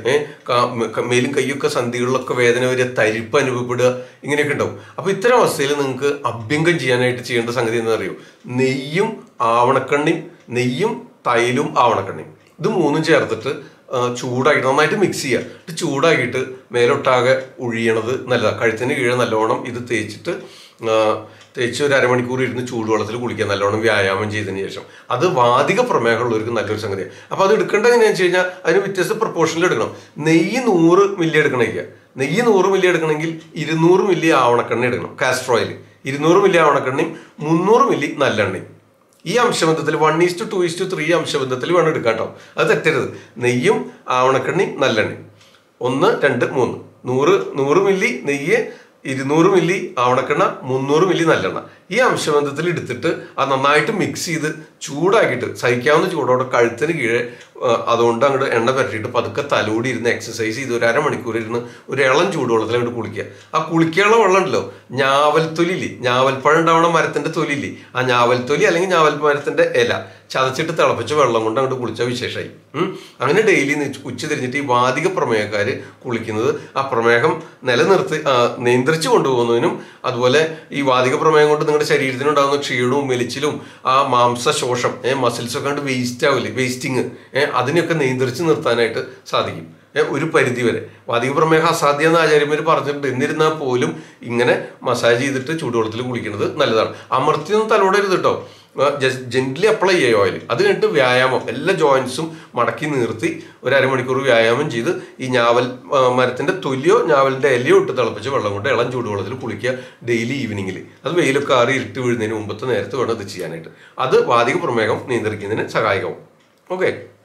Speaker 1: ഏഹ് മേലും കൈയൊക്കെ സന്ധികളിലൊക്കെ വേദന വരിക തരിപ്പ് അനുഭവപ്പെടുക ഇങ്ങനെയൊക്കെ ഉണ്ടാവും അപ്പൊ ഇത്തരം അവസ്ഥയിൽ നിങ്ങൾക്ക് അഭ്യംഗം ചെയ്യാനായിട്ട് ചെയ്യേണ്ട സംഗതി എന്താ അറിയോ നെയ്യും ആവണക്കണ്ണിയും നെയ്യും തൈലും ആവണക്കണ്ണിയും ഇത് മൂന്നും ചേർത്തിട്ട് ആ, ചൂടാക്കിയിട്ട് നന്നായിട്ട് മിക്സ് ചെയ്യുക എന്നിട്ട് ചൂടാക്കിയിട്ട് മേലൊട്ടാകെ ഒഴിയണത് നല്ലതാണ് കഴുത്തിന് കീഴെ നല്ലോണം ഇത് തേച്ചിട്ട് ആ, തേച്ച് ഒരു അരമണിക്കൂർ ഇരുന്ന് ചൂടുവെള്ളത്തിൽ കുളിക്കുക നല്ലോണം വ്യായാമം ചെയ്തതിന് ശേഷം അത് വാതിക പ്രമേഹമുള്ളവർക്ക് നല്ലൊരു സംഗതിയാണ് അപ്പോൾ അത് എടുക്കേണ്ടത് എങ്ങനെയാണെന്ന് വെച്ച് കഴിഞ്ഞാൽ അതിന് വ്യത്യസ്ത പ്രപ്പോർഷനിൽ എടുക്കണം നെയ്യ് നൂറ് മില്ലി എടുക്കണമെങ്കിൽ നെയ്യ് നൂറ് മില്ലി എടുക്കണമെങ്കിൽ ഇരുന്നൂറ് മില്ലി ആവണക്കെണ്ണ എടുക്കണം കാസ്റ്റർ ഓയിൽ ഇരുന്നൂറ് മില്ലി ആവണക്കെണ്ണയും മുന്നൂറ് മില്ലി നല്ലെണ്ണയും ഈ അംശബന്ധത്തിൽ one is to two is to three അംശബന്ധത്തിൽ വേണം എടുക്കാം കേട്ടോ അത് തെറ്റരുത് നെയ്യും ആവണക്കെണ്ണയും നല്ലെണ്ണയും ഒന്ന് രണ്ട് മൂന്ന് നൂറ് നൂറ് മില്ലി നെയ്യ് ഇരുന്നൂറ് മില്ലി ആവണക്കെണ്ണ മുന്നൂറ് മില്ലി നല്ലെണ്ണ ഈ അംശബന്ധത്തിൽ എടുത്തിട്ട് അത് നന്നായിട്ട് മിക്സ് ചെയ്ത് ചൂടാക്കിയിട്ട് സഹിക്കാവുന്ന ചൂടോടെ കഴുത്തിന് കീഴെ ആ, അതുകൊണ്ട് അങ്ങോട്ട് എണ്ണ പുരട്ടിയിട്ട് പതുക്കെ തലോടി ഇരുന്ന് എക്സസൈസ് ചെയ്ത് ഒരു അരമണിക്കൂർ ഇരുന്ന് ഒരു ഇളം ചൂടുവെള്ളത്തിൽ അങ്ങോട്ട് കുളിക്കുക ആ കുളിക്കാനുള്ള വെള്ളം ഉണ്ടല്ലോ ഞാവൽ തൊലിയില്ലേ ഞാവൽപ്പഴം ഉണ്ടാവണ മരത്തിന്റെ തൊലിയില്ലേ ആ ഞാവൽ തൊലി അല്ലെങ്കിൽ ഞാവൽ മരത്തിന്റെ ഇല ചതച്ചിട്ട് തിളപ്പിച്ച വെള്ളം കൊണ്ട് അങ്ങോട്ട് കുളിച്ച വിശേഷമായി ഉം. അങ്ങനെ ഡെയിലി ഉച്ച തിരിഞ്ഞിട്ട് ഈ വാതിക പ്രമേഹക്കാര് കുളിക്കുന്നത് ആ പ്രമേഹം നിലനിർത്തി ആ, നിയന്ത്രിച്ചു കൊണ്ടുപോകുന്നതിനും അതുപോലെ ഈ വാതിക പ്രമേഹം കൊണ്ട് നിങ്ങളുടെ ശരീരത്തിനുണ്ടാകുന്ന ക്ഷീണവും മെലിച്ചിലും ആ മാംസ ശോഷം ഏഹ് മസിൽസ് ഒക്കെ കണ്ട് വേസ്റ്റ് ആവില്ലേ വേസ്റ്റിങ് ഏഹ് അതിനെയൊക്കെ നിയന്ത്രിച്ച് നിർത്താനായിട്ട് സാധിക്കും ഏ, ഒരു പരിധി വരെ വാതിക പ്രമേഹം അസാധ്യ എന്ന് ആചാര്യന്മാർ പറഞ്ഞിട്ടുണ്ട് എന്നിരുന്നാൽ പോലും ഇങ്ങനെ മസാജ് ചെയ്തിട്ട് ചൂടുവെള്ളത്തിൽ കുളിക്കുന്നത് നല്ലതാണ് അമർത്തിയൊന്നും തലോടരുത് കേട്ടോ ജെന്റ്ലി അപ്ലൈ ചെയ്യുക ഓയിൽ അത് കഴിഞ്ഞിട്ട് വ്യായാമം എല്ലാ ജോയിന്റ്സും മടക്കി നിർത്തി ഒരു അരമണിക്കൂർ വ്യായാമം ചെയ്ത് ഈ ഞാവൽ ആ, മരത്തിന്റെ തൊലിയോ ഞാവലിന്റെ ഇലയോ ഇട്ട് തിളപ്പിച്ച് വെള്ളം കൊണ്ട് ഇളം ചൂടുവെള്ളത്തിൽ കുളിക്കുക ഡെയിലി ഈവനിങ്ങിൽ അത് വെയിലൊക്കെ ആറി ഇരുട്ട് വീഴുന്നതിന് മുമ്പത്തെ നേരത്തെ വേണം ഇത് ചെയ്യാനായിട്ട് അത് വാതിക പ്രമേഹം നിയന്ത്രിക്കുന്നതിന് സഹായകവും ഓക്കെ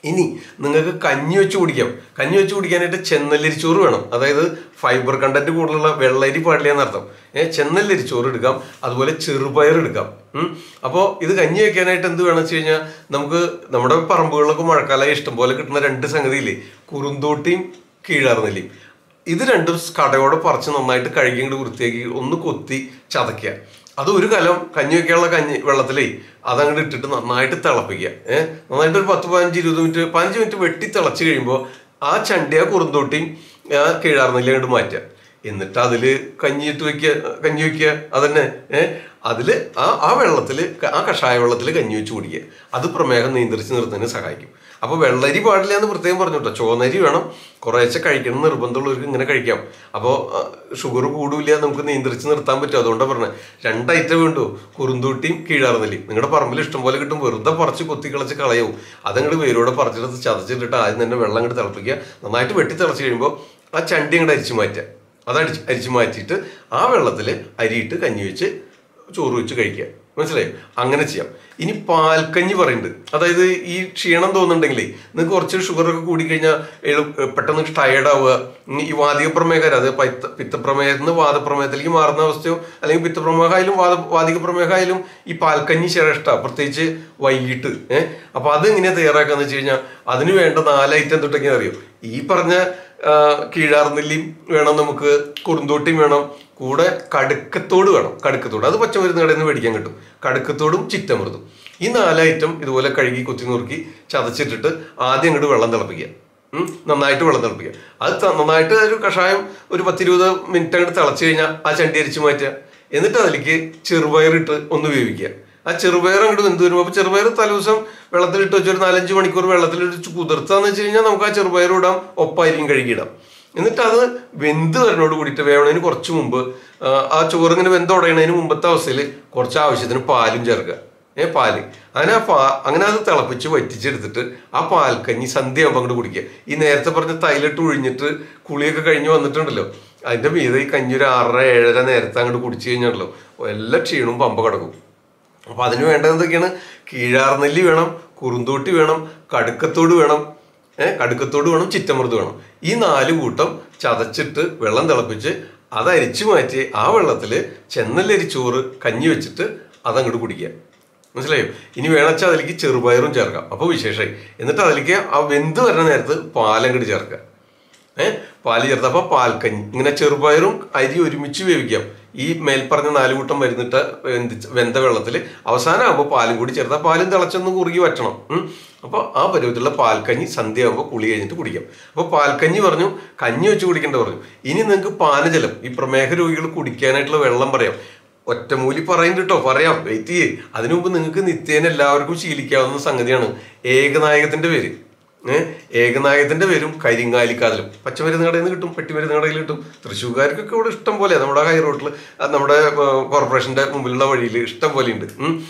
Speaker 1: ഇനി നിങ്ങൾക്ക് കഞ്ഞി വെച്ച് കുടിക്കാം കഞ്ഞി വെച്ച് കുടിക്കാനായിട്ട് ചെന്നല്ലരിച്ചോറ് വേണം അതായത് ഫൈബർ കണ്ടന്റ് കൂടുതലുള്ള വെള്ളരി പാടില്ല എന്നർത്ഥം ഏഹ് ചെന്നല്ലരിച്ചോറ് എടുക്കാം അതുപോലെ ചെറുപയർ എടുക്കാം ഉം. അപ്പോൾ ഇത് കഞ്ഞി വെക്കാനായിട്ട് എന്ത് വേണം വെച്ച് കഴിഞ്ഞാൽ നമുക്ക് നമ്മുടെ പറമ്പുകളിലൊക്കെ മഴക്കാലം ഇഷ്ടം പോലെ കിട്ടുന്ന രണ്ട് സംഗതിയില്ലേ കുറുന്തോട്ടിയും കീഴാർനെല്ലിയും ഇത് രണ്ടും കടയോടെ പറിച്ച് നന്നായിട്ട് കഴുകി ഇങ്ങോട്ട് വൃത്തിയാക്കി ഒന്ന് കൊത്തി ചതയ്ക്കുക അത് ഒരു കലം കഞ്ഞി വെക്കാനുള്ള കഞ്ഞി വെള്ളത്തിലേ അതങ്ങോട്ട് ഇട്ടിട്ട് നന്നായിട്ട് തിളപ്പിക്കുക ഏഹ് നന്നായിട്ട് ഒരു പത്ത് പതിനഞ്ച് ഇരുപത് മിനിറ്റ് പതിനഞ്ച് മിനിറ്റ് വെട്ടി തിളച്ച് കഴിയുമ്പോൾ ആ ചണ്ടിയ കുറുന്തോട്ടിയും ആ കീഴാർനെല്ലി അങ്ങോട്ട് മാറ്റുക എന്നിട്ട് അതില് കഞ്ഞിയിട്ട് വെക്കുക കഞ്ഞി വെക്കുക അതന്നെ ഏഹ് അതില് ആ ആ വെള്ളത്തില് ക- ആ കഷായ വെള്ളത്തിൽ കഞ്ഞി വെച്ച് കുടിക്കുക അത് പ്രമേഹം നിയന്ത്രിച്ച് നിർത്തുന്നതിന് സഹായിക്കും അപ്പോൾ വെള്ളരി പാടില്ല എന്ന് പ്രത്യേകം പറഞ്ഞു കേട്ടോ ചുവന്നരി വേണം കുറേശ്ശെ കഴിക്കണം എന്ന് നിർബന്ധമുള്ളവർക്ക് ഇങ്ങനെ കഴിക്കാം അപ്പോൾ ഷുഗർ കൂടില്ല നമുക്ക് നിയന്ത്രിച്ച് നിർത്താൻ പറ്റും അതുകൊണ്ടാണ് പറഞ്ഞത് രണ്ട് ഐറ്റം വേണ്ടു കുറുന്തൂട്ടിയും കീഴാർന്നെല്ലിയും നിങ്ങളുടെ പറമ്പിൽ ഇഷ്ടം പോലെ കിട്ടും വെറുതെ പറിച്ച് കൊത്തി കളച്ച് കളയവും അതങ്ങോട്ട് വേരോടെ പറിച്ചെടുത്ത് ചതച്ചിട്ടിട്ട് ആദ്യം തന്നെ വെള്ളം അങ്ങോട്ട് തിളപ്പിക്കുക നന്നായിട്ട് വെട്ടി തിളച്ച് കഴിയുമ്പോൾ ആ ചണ്ടി അങ്ങോട്ട് അരിച്ചു മാറ്റുക അത് അടിച്ച് അരിച്ചു മാറ്റിയിട്ട് ആ വെള്ളത്തിൽ അരിയിട്ട് കഞ്ഞി വെച്ച് ചോറ് വെച്ച് കഴിക്കുക മനസ്സിലായി അങ്ങനെ ചെയ്യാം ഇനി പാൽക്കഞ്ഞി പറയുന്നുണ്ട് അതായത് ഈ ക്ഷീണം തോന്നുന്നുണ്ടെങ്കിലേ നിങ്ങൾക്ക് കുറച്ച് ഷുഗർ ഒക്കെ കൂടിക്കഴിഞ്ഞാൽ എളു പെട്ടെന്ന് ടയേർഡ് ആവുക ഉം, ഈ വാതിക പ്രമേഹം അത് പിത്ത പിത്തപ്രമേഹത്തിൽ നിന്ന് വാദപ്രമേഹത്തിലേക്ക് മാറുന്ന അവസ്ഥയോ അല്ലെങ്കിൽ പിത്തപ്രമേഹമായാലും വാദ വാതിക പ്രമേഹമായാലും ഈ പാൽക്കഞ്ഞി ശ്രേഷ്ഠ പ്രത്യേകിച്ച് വൈകിട്ട് ഏഹ് അപ്പൊ അത് എങ്ങനെയാ തയ്യാറാക്കാന്ന് വെച്ച് കഴിഞ്ഞാൽ അതിന് വേണ്ട നാല് ഐറ്റം തൊട്ടൊക്കെ അറിയോ ഈ പറഞ്ഞ ആ, കീഴാർനെല്ലിയും വേണം നമുക്ക് കുറുന്തോട്ടിയും വേണം കൂടെ കടുക്കത്തോട് വേണം കടുക്കത്തോട് അത് പച്ചമരുന്ന് കടയിൽ നിന്ന് മേടിക്കാൻ കിട്ടും കടുക്കത്തോടും ചിറ്റമൃതും ഈ നാല് ഐറ്റം ഇതുപോലെ കഴുകി കുത്തി നുറുക്കി ചതച്ചിട്ടിട്ട് ആദ്യം അങ്ങോട്ട് വെള്ളം തിളപ്പിക്കുക ഉം, നന്നായിട്ട് വെള്ളം തിളപ്പിക്കുക അത് ത- നന്നായിട്ട് ഒരു കഷായം ഒരു പത്തിരുപത് മിനിറ്റ് അങ്ങോട്ട് തിളച്ച് കഴിഞ്ഞാൽ ആ ചണ്ടി അരിച്ച് മാറ്റുക എന്നിട്ട് അതിലേക്ക് ചെറുപയറിട്ട് ഒന്ന് വേവിക്കുക ആ ചെറുപയർ അങ്ങോട്ട് വെന്ത് വരുമ്പോൾ അപ്പോൾ ചെറുപയർ തലേദിവസം വെള്ളത്തിലിട്ട് വെച്ച് ഒരു നാലഞ്ച് മണിക്കൂർ വെള്ളത്തിലിട്ട് കുതിർത്താന്ന് വെച്ച് കഴിഞ്ഞാൽ നമുക്ക് ആ ചെറുപയർ ഇടാം ഒപ്പായിരിക്കും കഴുകിയിടാം എന്നിട്ട് അത് വെന്ത് വരുന്നോട് കൂടിയിട്ട് വേവണതിന് കുറച്ച് മുമ്പ് ആ, ആ ചോറിങ്ങനെ വെന്ത് ഉടയണതിന് മുമ്പത്തെ അവസ്ഥയിൽ കുറച്ച് ആവശ്യത്തിന് പാലും ചേർക്കുക ഏ പാല് അങ്ങനെ ആ പാ അങ്ങനെ അത് തിളപ്പിച്ച് വറ്റിച്ചെടുത്തിട്ട് ആ പാൽക്കഞ്ഞി സന്ധ്യ ആകുമ്പോൾ അങ്ങോട്ട് കുടിക്കുക ഈ നേരത്തെ പറഞ്ഞ തൈലിട്ട് ഒഴിഞ്ഞിട്ട് കുളിയൊക്കെ കഴിഞ്ഞ് വന്നിട്ടുണ്ടല്ലോ അതിന്റെ മീതെ ഈ കഞ്ഞി ഒരു ആറര ഏഴര നേരത്തെ അങ്ങോട്ട് കുടിച്ചു കഴിഞ്ഞാണല്ലോ എല്ലാ ക്ഷീണവും പമ്പ കിടക്കും അപ്പൊ അതിന് വേണ്ടത് എന്തൊക്കെയാണ് കീഴാർനെല്ലി വേണം കുറുന്തോട്ടി വേണം കടുക്കത്തോട് വേണം ഏഹ് കടുക്കത്തോട് വേണം ചിറ്റമൃത് വേണം ഈ നാല് കൂട്ടം ചതച്ചിട്ട് വെള്ളം തിളപ്പിച്ച് അത് അരിച്ചു മാറ്റി ആ വെള്ളത്തിൽ ചെന്നല്ലരി ചോറ് കഞ്ഞി വെച്ചിട്ട് അതങ്ങോട്ട് കുടിക്കുക മനസ്സിലായോ ഇനി വേണച്ചാൽ അതിലേക്ക് ചെറുപയറും ചേർക്കാം അപ്പോൾ വിശേഷമായി എന്നിട്ട് അതിലേക്ക് ആ വെന്ത് വരുന്ന നേരത്ത് പാലങ്ങോട്ട് ചേർക്കുക ഏഹ് പാല് ചേർത്ത് അപ്പൊ പാൽക്കഞ്ഞി ഇങ്ങനെ ചെറുപയറും അരി ഒരുമിച്ച് വേവിക്കാം ഈ മേൽപ്പറഞ്ഞ നാല് കൂട്ടം വരുന്നിട്ട് വെന്തിച്ച് വെന്ത വെള്ളത്തിൽ അവസാനം ആകുമ്പോൾ പാലും കൂടി ചേർത്താൽ പാലും തിളച്ചൊന്ന് കുറുകി വറ്റണം ഉം. അപ്പോൾ ആ പരുവത്തിലുള്ള പാൽക്കഞ്ഞി സന്ധ്യ ആകുമ്പോൾ കുളി കഴിഞ്ഞിട്ട് കുടിക്കാം അപ്പോൾ പാൽക്കഞ്ഞി പറഞ്ഞു കഞ്ഞി വെച്ച് കുടിക്കേണ്ട പറഞ്ഞു ഇനി നിങ്ങൾക്ക് പാനജലം ഈ പ്രമേഹ രോഗികൾ കുടിക്കാനായിട്ടുള്ള വെള്ളം പറയാം ഒറ്റമൂലി പറയുന്നുണ്ട് കേട്ടോ പറയാം വെയിറ്റ് ചെയ്യേ അതിനു മുമ്പ് നിങ്ങൾക്ക് നിത്യേന എല്ലാവർക്കും ശീലിക്കാവുന്ന സംഗതിയാണ് ഏകനായകത്തിന്റെ പേര് ഏഹ് ഏകനായകത്തിന്റെ പേരും കരിങ്ങാലിക്കാതലും പച്ചമരുന്ന് കടയിൽ നിന്ന് കിട്ടും പെട്ടിമരുന്ന് കടയിൽ കിട്ടും തൃശ്ശൂർക്കാർക്കൊക്കെ ഇവിടെ ഇഷ്ടം പോലെ നമ്മുടെ ഹൈ റോഡിൽ നമ്മുടെ ഏർ, കോർപ്പറേഷന്റെ മുമ്പിലുള്ള വഴിയിൽ ഇഷ്ടം പോലെ ഉണ്ട്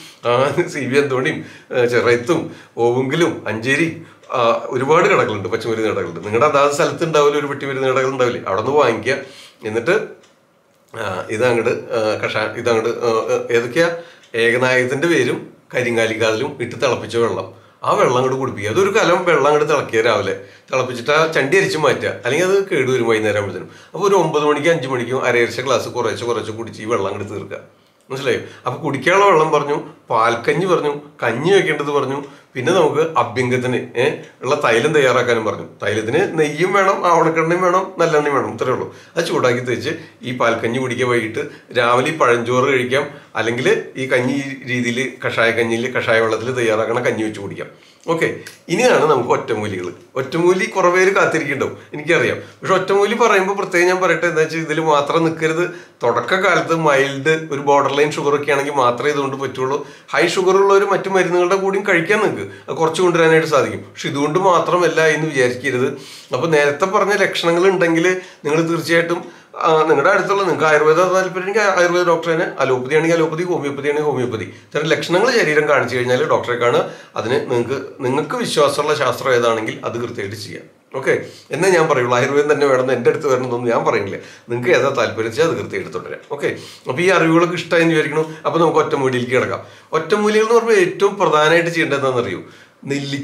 Speaker 1: സി വി എന്തോണിയും ചെറയത്തും ഓവുങ്കിലും അഞ്ചേരി ആ, ഒരുപാട് കടകളുണ്ട് പച്ചമരുന്ന് കടകളുണ്ട് നിങ്ങളുടെ അതാത് സ്ഥലത്ത് ഉണ്ടാവില്ല ഒരു പെട്ടിമരുന്ന് കടകൾ ഉണ്ടാവില്ലേ അവിടെ നിന്ന് വാങ്ങിക്കുക എന്നിട്ട് ആ, ഇതങ്ങട് ആ, കഷായ ഇതങ്ങട് ആ, ആ, ഏതൊക്കെയാ ഏകനായകത്തിന്റെ പേരും കരിങ്ങാലിക്കാതിലും ഇട്ട് തിളപ്പിച്ച വെള്ളം ആ വെള്ളം അങ്ങോട്ട് കുടിപ്പിക്കുക അതൊരു കലം വെള്ളം അങ്ങോട്ട് തിളക്കിയ രാവിലെ തിളപ്പിച്ചിട്ട് ആ ചണ്ടി അരിച്ച് മാറ്റുക അല്ലെങ്കിൽ അത് കേടുവരും വൈകുന്നേരം ആകുമ്പോഴത്തേനും അപ്പോൾ ഒരു ഒമ്പത് മണിക്ക് അഞ്ച് മണിക്കും അരയരച്ച ഗ്ലാസ് കുറേശ്ശെ കുറേശ്ശെ കുടിച്ച് ഈ വെള്ളം അങ്ങോട്ട് തീർക്കുക മനസ്സിലായോ അപ്പൊ കുടിക്കാനുള്ള വെള്ളം പറഞ്ഞു പാൽക്കഞ്ഞി പറഞ്ഞു കഞ്ഞി വെക്കേണ്ടത് പറഞ്ഞു പിന്നെ നമുക്ക് അഭ്യംഗത്തിന് ഏഹ് ഉള്ള തൈലം തയ്യാറാക്കാനും പറഞ്ഞു തൈലത്തിന് നെയ്യും വേണം ആവണക്കെണ്ണയും വേണം നല്ലെണ്ണയും വേണം ഇത്രയേ ഉള്ളൂ അത് ചൂടാക്കി തേച്ച് ഈ പാൽക്കഞ്ഞി കുടിക്കുക വൈകിട്ട് രാവിലെ ഈ പഴഞ്ചോറ് കഴിക്കാം അല്ലെങ്കിൽ ഈ കഞ്ഞി രീതിയിൽ കഷായ കഞ്ഞിയിൽ കഷായ വെള്ളത്തിൽ തയ്യാറാക്കണ കഞ്ഞി വെച്ച് കുടിക്കാം ഓക്കെ ഇനിയാണ് നമുക്ക് ഒറ്റമൂലികൾ ഒറ്റമൂലി കുറേ പേര് കാത്തിരിക്കുന്നുണ്ടാവും എനിക്കറിയാം പക്ഷെ ഒറ്റമൂലി പറയുമ്പോൾ പ്രത്യേകം ഞാൻ പറയട്ടെ എന്താ വെച്ചാൽ ഇതിൽ മാത്രം നിൽക്കരുത് തുടക്കകാലത്ത് മൈൽഡ് ഒരു ബോർഡർ ലൈൻ ഷുഗർ ഒക്കെ ആണെങ്കിൽ മാത്രമേ ഇതുകൊണ്ട് പറ്റുള്ളൂ ഹൈ ഷുഗർ ഉള്ളവർ മറ്റു മരുന്നുകളുടെ കൂടിയും കഴിക്കാൻ നിങ്ങൾക്ക് അത് കുറച്ച് കൊണ്ടുവരാനായിട്ട് സാധിക്കും പക്ഷെ ഇതുകൊണ്ട് മാത്രമല്ല എന്ന് വിചാരിക്കരുത് അപ്പോൾ നേരത്തെ പറഞ്ഞ ലക്ഷണങ്ങൾ ഉണ്ടെങ്കിൽ നിങ്ങൾ തീർച്ചയായിട്ടും ആ, നിങ്ങളുടെ അടുത്തുള്ള നിങ്ങൾക്ക് ആയുർവേദ താല്പര്യമെങ്കിൽ ആയുർവേദ ഡോക്ടറെ അലോപ്പതി ആണെങ്കിൽ അലോപ്പതി ഹോമിയോപ്പതി ആണെങ്കിൽ ഹോമിയോപ്പതി ഇത്തരം ലക്ഷണങ്ങൾ ശരീരം കാണിച്ചു കഴിഞ്ഞാൽ ഡോക്ടറെ കാണുക അതിന് നിങ്ങൾക്ക് നിങ്ങൾക്ക് വിശ്വാസമുള്ള ശാസ്ത്രം ഏതാണെങ്കിൽ അത് കൃത്യമായിട്ട് ചെയ്യാം ഓക്കെ എന്നേ ഞാൻ പറയുള്ളൂ ആയുർവേദം തന്നെ വേണമെന്ന് എൻ്റെ അടുത്ത് വരണമെന്നൊന്നും ഞാൻ പറയുന്നില്ല നിങ്ങൾക്ക് ഏതാ താല്പര്യം വെച്ചാൽ അത് കൃത്യമായിട്ട് തുടരാം ഓക്കെ അപ്പോൾ ഈ അറിവുകളൊക്കെ ഇഷ്ടമായി എന്ന് വിചാരിക്കണം അപ്പോൾ നമുക്ക് ഒറ്റമൂലിയിലേക്ക് കിടക്കാം ഒറ്റമൂലികൾ എന്ന് പറയുമ്പോൾ ഏറ്റവും പ്രധാനമായിട്ട് ചെയ്യേണ്ടത് എന്താണെന്നറിയോ നെല്ലിക്ക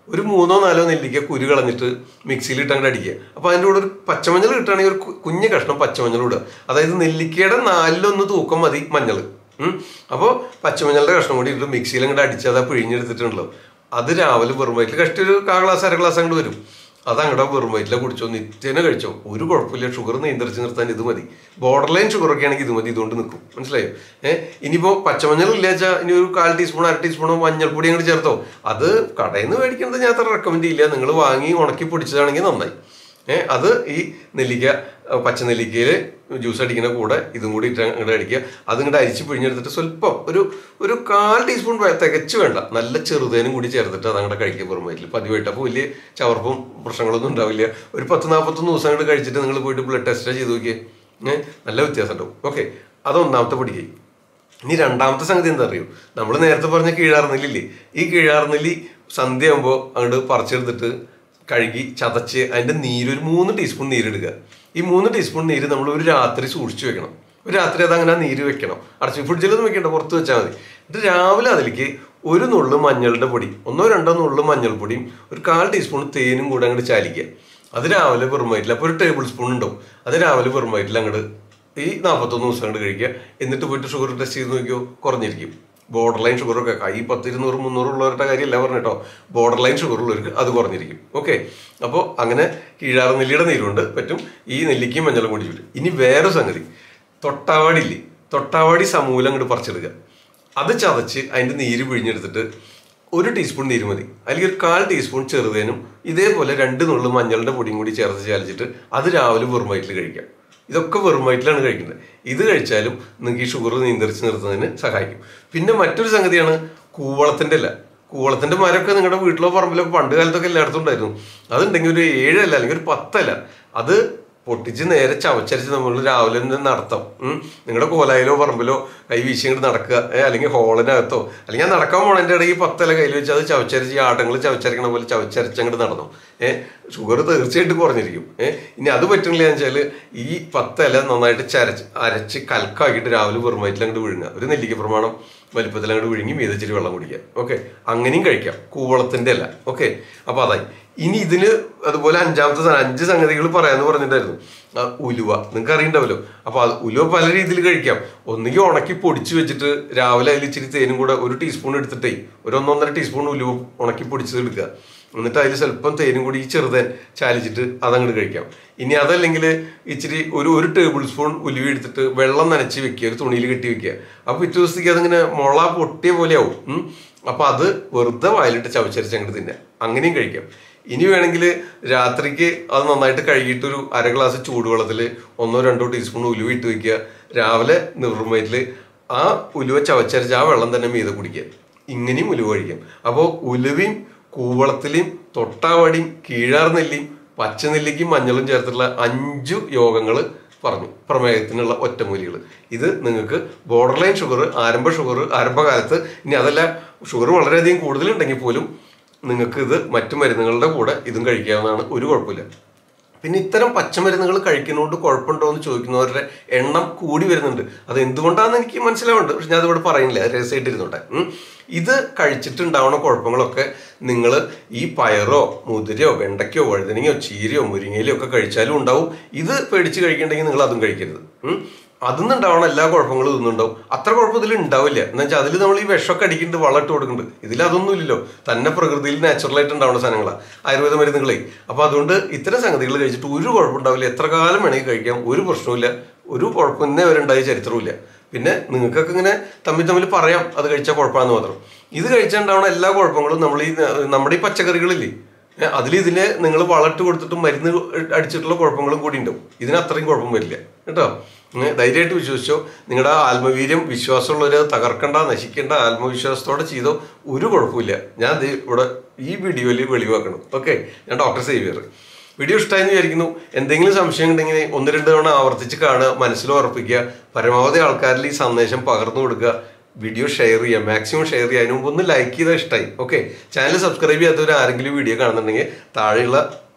Speaker 1: ഒരു മൂന്നോ നാലോ നെല്ലിക്ക കുരു കളഞ്ഞിട്ട് മിക്സിയിൽ ഇട്ട് അങ്ങോട്ട് അടിക്കുക അപ്പോൾ അതിൻ്റെ കൂടെ ഒരു പച്ചമഞ്ഞൾ കിട്ടുകയാണെങ്കിൽ ഒരു കു- കുഞ്ഞ് കഷ്ണം പച്ചമഞ്ഞൾ ഇടുക അതായത് നെല്ലിക്കയുടെ നാലിലൊന്ന് തൂക്കം മതി മഞ്ഞൾ അപ്പോൾ പച്ചമഞ്ഞളുടെ കഷ്ണം കൂടി ഇട്ട് മിക്സിയിൽ അങ്ങോട്ട് അടിച്ച് അത് പിഴിഞ്ഞെടുത്തിട്ടുണ്ടല്ലോ അത് രാവിലെ വെറും വയറ്റിൽ കഷ്ടി ഒരു കാ ഗ്ലാസ് അര ഗ്ലാസ് അങ്ങോട്ട് വരും അത് അങ്ങോട്ട് വെറും വയറ്റിലെ കുടിച്ചോ നിത്യേന കഴിച്ചോ ഒരു കുഴപ്പമില്ല ഷുഗർ നിയന്ത്രിച്ച് നിർത്താൻ ഇത് മതി ബോർഡർ ലൈൻ ഷുഗർ ഒക്കെ ആണെങ്കിൽ ഇത് മതി ഇതുകൊണ്ട് നിൽക്കും മനസ്സിലായോ ഏഹ് ഇനിയിപ്പോൾ പച്ചമഞ്ഞൾ ഇല്ല വെച്ചാൽ ഇനി ഒരു കാൽ ടീസ്പൂൺ അര ടീസ്പൂണോ മഞ്ഞൾപ്പൊടി അങ്ങോട്ട് ചേർത്തോ അത് കടയിൽ നിന്ന് മേടിക്കുന്നത് ഞാൻ അത്ര റെക്കമെൻഡ് ചെയ്യില്ല നിങ്ങൾ വാങ്ങി ഉണക്കി പൊടിച്ചതാണെങ്കിൽ നന്നായി ഏഹ് അത് ഈ നെല്ലിക്ക അഹ് പച്ച നെല്ലിക്കയിൽ ജ്യൂസ് അടിക്കുന്ന കൂടെ ഇതും കൂടി ഇട്ട് അങ്ങോട്ട് അടിക്കുക അത് ഇങ്ങോട്ട് അരിച്ച് പിഴിഞ്ഞെടുത്തിട്ട് സ്വല്പം ഒരു ഒരു കാൽ ടീസ്പൂൺ വേ- തികച്ച് വേണ്ട നല്ല ചെറുതേനും കൂടി ചേർത്തിട്ട് അത് അങ്ങോട്ട് കഴിക്കുക പുറം വയറ്റിൽ പതിവായിട്ട് അപ്പോൾ വലിയ ചവർപ്പും പ്രശ്നങ്ങളൊന്നും ഉണ്ടാവില്ല ഒരു പത്ത് നാൽപ്പത്തൊന്ന് ദിവസം അങ്ങോട്ട് കഴിച്ചിട്ട് നിങ്ങൾ പോയിട്ട് ബ്ലഡ് ടെസ്റ്റ് ചെയ്ത് നോക്കിയേ ഏഹ് നല്ല വ്യത്യാസം ഉണ്ടാവും ഓക്കെ അത് ഒന്നാമത്തെ പൊടിക്കൈ ഇനി രണ്ടാമത്തെ സംഗതി എന്താ അറിയോ നമ്മൾ നേരത്തെ പറഞ്ഞ കീഴാർനെല്ലില്ലേ ഈ കീഴാർനെല്ലി സന്ധ്യ ആകുമ്പോൾ അങ്ങോട്ട് പറിച്ചെടുത്തിട്ട് കഴുകി ചതച്ച് അതിന്റെ നീര് ഒരു മൂന്ന് ടീസ്പൂൺ നീരെടുക്കുക ഈ മൂന്ന് ടീസ്പൂൺ നീര് നമ്മൾ ഒരു രാത്രി സൂക്ഷിച്ചു വെക്കണം ഒരു രാത്രി അത് അങ്ങനെ ആ നീര് വെക്കണം അടച്ച് ഫ്രിഡ്ജിലൊന്നും വെക്കണ്ട പുറത്ത് വെച്ചാൽ മതി എന്നിട്ട് രാവിലെ അതിലേക്ക് ഒരു നുള്ളു മഞ്ഞളുടെ പൊടി ഒന്നോ രണ്ടോ നുള്ളു മഞ്ഞൾപ്പൊടിയും ഒരു കാൽ ടീസ്പൂൺ തേനും കൂടെ അങ്ങോട്ട് ചാലിക്കുക അത് രാവിലെ വെറും വയറ്റിൽ അപ്പോൾ ഒരു ടേബിൾ സ്പൂൺ ഉണ്ടാവും അത് രാവിലെ വെറും വയറ്റിൽ അങ്ങോട്ട് ഈ നാൽപ്പത്തൊന്ന് ദിവസം കൊണ്ട് കഴിക്കുക എന്നിട്ട് പോയിട്ട് ഷുഗർ ടെസ്റ്റ് ചെയ്ത് നോക്കിയോ കുറഞ്ഞിരിക്കും ബോർഡർ ലൈൻ ഷുഗറൊക്കെ കൈ പത്ത് ഇരുന്നൂറ് മുന്നൂറ് ഉള്ളവരുടെ കാര്യമല്ല പറഞ്ഞിട്ടോ ബോർഡർ ലൈൻ ഷുഗർ ഉള്ളവർക്ക് അത് കുറഞ്ഞിരിക്കും ഓക്കെ അപ്പോൾ അങ്ങനെ കീഴാറ് നെല്ലിയുടെ നീരുണ്ട് പറ്റും ഈ നെല്ലിക്കയും മഞ്ഞളും കൂടി ചുറ്റും ഇനി വേറെ സംഗതി തൊട്ടാവാടിയില്ലേ തൊട്ടാവാടി സമൂലം അങ്ങോട്ട് പറിച്ചെടുക്കുക അത് ചതച്ച് അതിൻ്റെ നീര് പിഴിഞ്ഞെടുത്തിട്ട് ഒരു ടീസ്പൂൺ നീര് മതി അല്ലെങ്കിൽ ഒരു കാൽ ടീസ്പൂൺ ചെറുതേനും ഇതേപോലെ രണ്ട് നുള്ളു മഞ്ഞളുടെ പൊടിയും കൂടി ചേർത്ത് ചാലിച്ചിട്ട് അത് രാവിലെ വെറും വയറ്റിൽ കഴിക്കാം ഇതൊക്കെ വെറും വയറ്റിലാണ് കഴിക്കുന്നത് ഇത് കഴിച്ചാലും നിങ്ങൾക്ക് ഈ ഷുഗർ നിയന്ത്രിച്ച് നിർത്തുന്നതിന് സഹായിക്കും പിന്നെ മറ്റൊരു സംഗതിയാണ് കൂവളത്തിൻ്റെ ഇല കൂവളത്തിന്റെ മരമൊക്കെ നിങ്ങളുടെ വീട്ടിലോ പറമ്പിലോ പണ്ട് കാലത്തൊക്കെ എല്ലായിടത്തും ഉണ്ടായിരുന്നു അതുണ്ടെങ്കിൽ ഒരു ഏഴല്ല അല്ലെങ്കിൽ ഒരു പത്തല്ല അത് പൊട്ടിച്ച് നേരെ ചവച്ചരച്ച് നമ്മൾ രാവിലെ തന്നെ നടത്താം ഉം. നിങ്ങളുടെ കോലായിലോ പറമ്പിലോ കൈ വീശി അങ്ങോട്ട് നടക്കുക ഏ, അല്ലെങ്കിൽ ഹോളിനകത്തോ അല്ലെങ്കിൽ ഞാൻ നടക്കാൻ പോണതിൻ്റെ ഇടയ്ക്ക് പത്തല കയ്യിൽ വെച്ച് അത് ചവച്ചരച്ച് ഈ ആട്ടങ്ങൾ ചവച്ചരക്കണ പോലെ ചവച്ചരച്ച് അങ്ങോട്ട് നടന്നു ഏഹ് ഷുഗർ തീർച്ചയായിട്ടും കുറഞ്ഞിരിക്കും ഏഹ് ഇനി അത് പറ്റുന്നില്ല എന്ന് വെച്ചാൽ ഈ പത്തല നന്നായിട്ട് ചരച്ച് അരച്ച് കൽക്കാക്കിയിട്ട് രാവിലെ വെറും വയറ്റിൽ അങ്ങോട്ട് വിഴുങ്ങുക ഒരു നെല്ലിക്ക പ്രമാണം വലിപ്പത്തിൽ അങ്ങോട്ട് വിഴുങ്ങി മീതച്ചിരി വെള്ളം കുടിക്കുക ഓക്കെ അങ്ങനെയും കഴിക്കാം കൂവളത്തിന്റെ അല്ല ഓക്കെ അപ്പൊ അതായി ഇനി ഇതിന് അതുപോലെ അഞ്ചാമത്തെ സാധനം അഞ്ച് സംഗതികൾ പറയാന്ന് പറഞ്ഞിട്ടുണ്ടായിരുന്നു ആ, ഉലുവ നിങ്ങൾക്ക് അറിയണ്ടാവല്ലോ അപ്പൊ അത് ഉലുവ പല രീതിയിൽ കഴിക്കാം ഒന്നുകിൽ ഉണക്കി പൊടിച്ച് വെച്ചിട്ട് രാവിലെ അതിൽ ഇച്ചിരി തേനും കൂടെ ഒരു ടീസ്പൂൺ എടുത്തിട്ടേ ഒരു ഒന്നൊന്നര ടീസ്പൂൺ ഉലുവ ഉണക്കി പൊടിച്ചത് എടുക്കുക എന്നിട്ട് അതിൽ സ്വല്പം തേനും കൂടി ഈ ചെറുതേൻ ചാലിച്ചിട്ട് അതങ്ങോട്ട് കഴിക്കാം ഇനി അതല്ലെങ്കിൽ ഇച്ചിരി ഒരു ഒരു ടേബിൾ സ്പൂൺ ഉലുവ എടുത്തിട്ട് വെള്ളം നനച്ച് വെക്കുക ഒരു തുണിയിൽ കെട്ടി വെക്കുക അപ്പൊ പിറ്റേ ദിവസത്തേക്ക് അതിങ്ങനെ മുള പൊട്ടിയ പോലെ ആവും ഉം. അപ്പൊ അത് വെറുതെ വായിലിട്ട് ചവച്ചരച്ച് അങ്ങോട്ട് തിന്നാം അങ്ങനെയും കഴിക്കാം ഇനി വേണമെങ്കിൽ രാത്രിക്ക് അത് നന്നായിട്ട് കഴുകിയിട്ട് ഒരു അര ഗ്ലാസ് ചൂടുവെള്ളത്തിൽ ഒന്നോ രണ്ടോ ടീസ്പൂൺ ഉലുവ ഇട്ട് വെക്കുക രാവിലെ നിറുമയറ്റിൽ ആ ഉലുവ ചവച്ചരച്ച് ആ വെള്ളം തന്നെ മീതെ കുടിക്കുക ഇങ്ങനെയും ഉലുവ കഴിക്കാം അപ്പോൾ ഉലുവയും കൂവളത്തിലെയും തൊട്ടാവടിയും കീഴാർനെല്ലിയും പച്ചനെല്ലിക്കും മഞ്ഞളും ചേർത്തുള്ള അഞ്ചു യോഗങ്ങൾ പറഞ്ഞു പ്രമേഹത്തിനുള്ള ഒറ്റമൂലികൾ ഇത് നിങ്ങൾക്ക് ബോർഡർ ലൈൻ ഷുഗർ ആരംഭ ഷുഗർ ആരംഭകാലത്ത് ഇനി അതല്ല ഷുഗർ വളരെയധികം കൂടുതലുണ്ടെങ്കിൽ പോലും നിങ്ങൾക്ക് ഇത് മറ്റു മരുന്നുകളുടെ കൂടെ ഇതും കഴിക്കാവുന്നതാണ് ഒരു കുഴപ്പമില്ല പിന്നെ ഇത്തരം പച്ചമരുന്നുകൾ കഴിക്കുന്നതുകൊണ്ട് കുഴപ്പമുണ്ടോ എന്ന് ചോദിക്കുന്നവരുടെ എണ്ണം കൂടി വരുന്നുണ്ട് അത് എന്തുകൊണ്ടാണെന്ന് എനിക്ക് മനസ്സിലാവുന്നുണ്ട് പക്ഷെ ഞാൻ അതിവിടെ പറയുന്നില്ല അത് രഹസ്യമായിട്ടിരുന്നോട്ടെ ഉം. ഇത് കഴിച്ചിട്ടുണ്ടാവുന്ന കുഴപ്പങ്ങളൊക്കെ നിങ്ങൾ ഈ പയറോ മുതിരയോ വെണ്ടയ്ക്കോ വഴുതനങ്ങയോ ചീരയോ മുരിങ്ങയിലോ ഒക്കെ കഴിച്ചാലും ഉണ്ടാവും ഇത് പേടിച്ച് കഴിക്കണ്ടെങ്കിൽ നിങ്ങൾ അതും കഴിക്കരുത് ഉം. അതിന്ന് ഉണ്ടാവണ എല്ലാ കുഴപ്പങ്ങളും ഇതൊന്നുണ്ടാവും അത്ര കുഴപ്പം ഇതിൽ ഉണ്ടാവില്ല എന്ന് വെച്ചാൽ അതിൽ നമ്മൾ ഈ വിഷമൊക്കെ അടിക്കുന്നുണ്ട് വളമിട്ട് കൊടുക്കുന്നുണ്ട് ഇതിൽ അതൊന്നും ഇല്ലല്ലോ തന്നെ പ്രകൃതിയിൽ നാച്ചുറലായിട്ട് ഉണ്ടാവുന്ന സാധനങ്ങളാണ് ആയുർവേദ മരുന്നുകളെ അപ്പോൾ അതുകൊണ്ട് ഇത്തരം സംഗതികൾ കഴിച്ചിട്ട് ഒരു കുഴപ്പമുണ്ടാവില്ല എത്ര കാലം വേണമെങ്കിൽ കഴിക്കാം ഒരു പ്രശ്നവുമില്ല ഒരു കുഴപ്പം ഇന്നേ വരെ ഉണ്ടായ ചരിത്രവുമില്ല പിന്നെ നിങ്ങൾക്കൊക്കെ ഇങ്ങനെ തമ്മിൽ തമ്മിൽ പറയാം അത് കഴിച്ചാൽ കുഴപ്പമാണെന്ന് മാത്രം ഇത് കഴിച്ചാൽ എല്ലാ കുഴപ്പങ്ങളും നമ്മൾ ഈ നമ്മുടെ ഈ പച്ചക്കറികളില്ലേ അതിൽ ഇതിന് നിങ്ങൾ വളട്ട് കൊടുത്തിട്ട് മരുന്ന് അടിച്ചിട്ടുള്ള കുഴപ്പങ്ങളും കൂടി ഉണ്ടാവും ഇതിന് അത്രയും കുഴപ്പം വരില്ല കേട്ടോ ഏ, ധൈര്യമായിട്ട് വിശ്വസിച്ചോ നിങ്ങളുടെ ആത്മവീര്യം വിശ്വാസമുള്ളവരെ തകർക്കണ്ട നശിക്കേണ്ട ആത്മവിശ്വാസത്തോടെ ചെയ്തോ ഒരു കുഴപ്പമില്ല ഞാൻ ദേ ഇവിടെ ഈ വീഡിയോയിൽ വെളിവാക്കണം ഓക്കെ ഞാൻ ഡോക്ടർ സേവിയർ വീഡിയോ ഇഷ്ടമായെന്ന് വിചാരിക്കുന്നു എന്തെങ്കിലും സംശയം ഉണ്ടെങ്കിൽ ഒന്ന് രണ്ട് തവണ ആവർത്തിച്ച് കാണുക മനസ്സിൽ ഉറപ്പിക്കുക പരമാവധി ആൾക്കാരിൽ ഈ സന്ദേശം പകർന്നു കൊടുക്കുക വീഡിയോ ഷെയർ ചെയ്യുക മാക്സിമം ഷെയർ ചെയ്യുക അതിന് മുമ്പ് ഒന്ന് ലൈക്ക് ചെയ്താൽ ഇഷ്ടമായി ഓക്കെ ചാനൽ സബ്സ്ക്രൈബ് ചെയ്യാത്തവർ ആരെങ്കിലും വീഡിയോ കാണുന്നുണ്ടെങ്കിൽ താഴെയുള്ള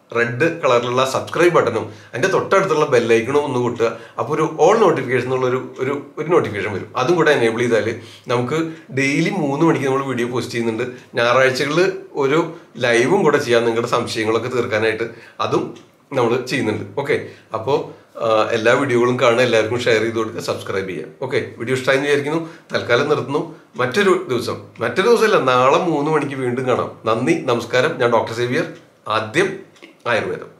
Speaker 1: റെഡ് കളറിലുള്ള സബ്സ്ക്രൈബ് ബട്ടണും അതിന്റെ തൊട്ടടുത്തുള്ള ബെല്ലൈക്കണും ഒന്ന് കൂട്ടുക അപ്പോൾ ഒരു ഓൾ നോട്ടിഫിക്കേഷൻ എന്നുള്ള ഒരു ഒരു ഒരു നോട്ടിഫിക്കേഷൻ വരും അതും കൂടെ എനേബിൾ ചെയ്താൽ നമുക്ക് ഡെയിലി മൂന്ന് മണിക്ക് നമ്മൾ വീഡിയോ പോസ്റ്റ് ചെയ്യുന്നുണ്ട് ഞായറാഴ്ചകളിൽ ഒരു ലൈവും കൂടെ ചെയ്യാൻ നിങ്ങളുടെ സംശയങ്ങളൊക്കെ തീർക്കാനായിട്ട് അതും നമ്മൾ ചെയ്യുന്നുണ്ട് ഓക്കെ അപ്പോൾ എല്ലാ വീഡിയോകളും കാണുക എല്ലാവർക്കും ഷെയർ ചെയ്ത് കൊടുക്കുക സബ്സ്ക്രൈബ് ചെയ്യുക ഓക്കെ വീഡിയോ ഇഷ്ടമായി എന്ന് വിചാരിക്കുന്നു തൽക്കാലം നിർത്തുന്നു മറ്റൊരു ദിവസം മറ്റൊരു ദിവസമല്ല നാളെ മൂന്ന് മണിക്ക് വീണ്ടും കാണാം നന്ദി നമസ്കാരം ഞാൻ ഡോക്ടർ സേവിയർ ആദ്യം ആയുർവേദം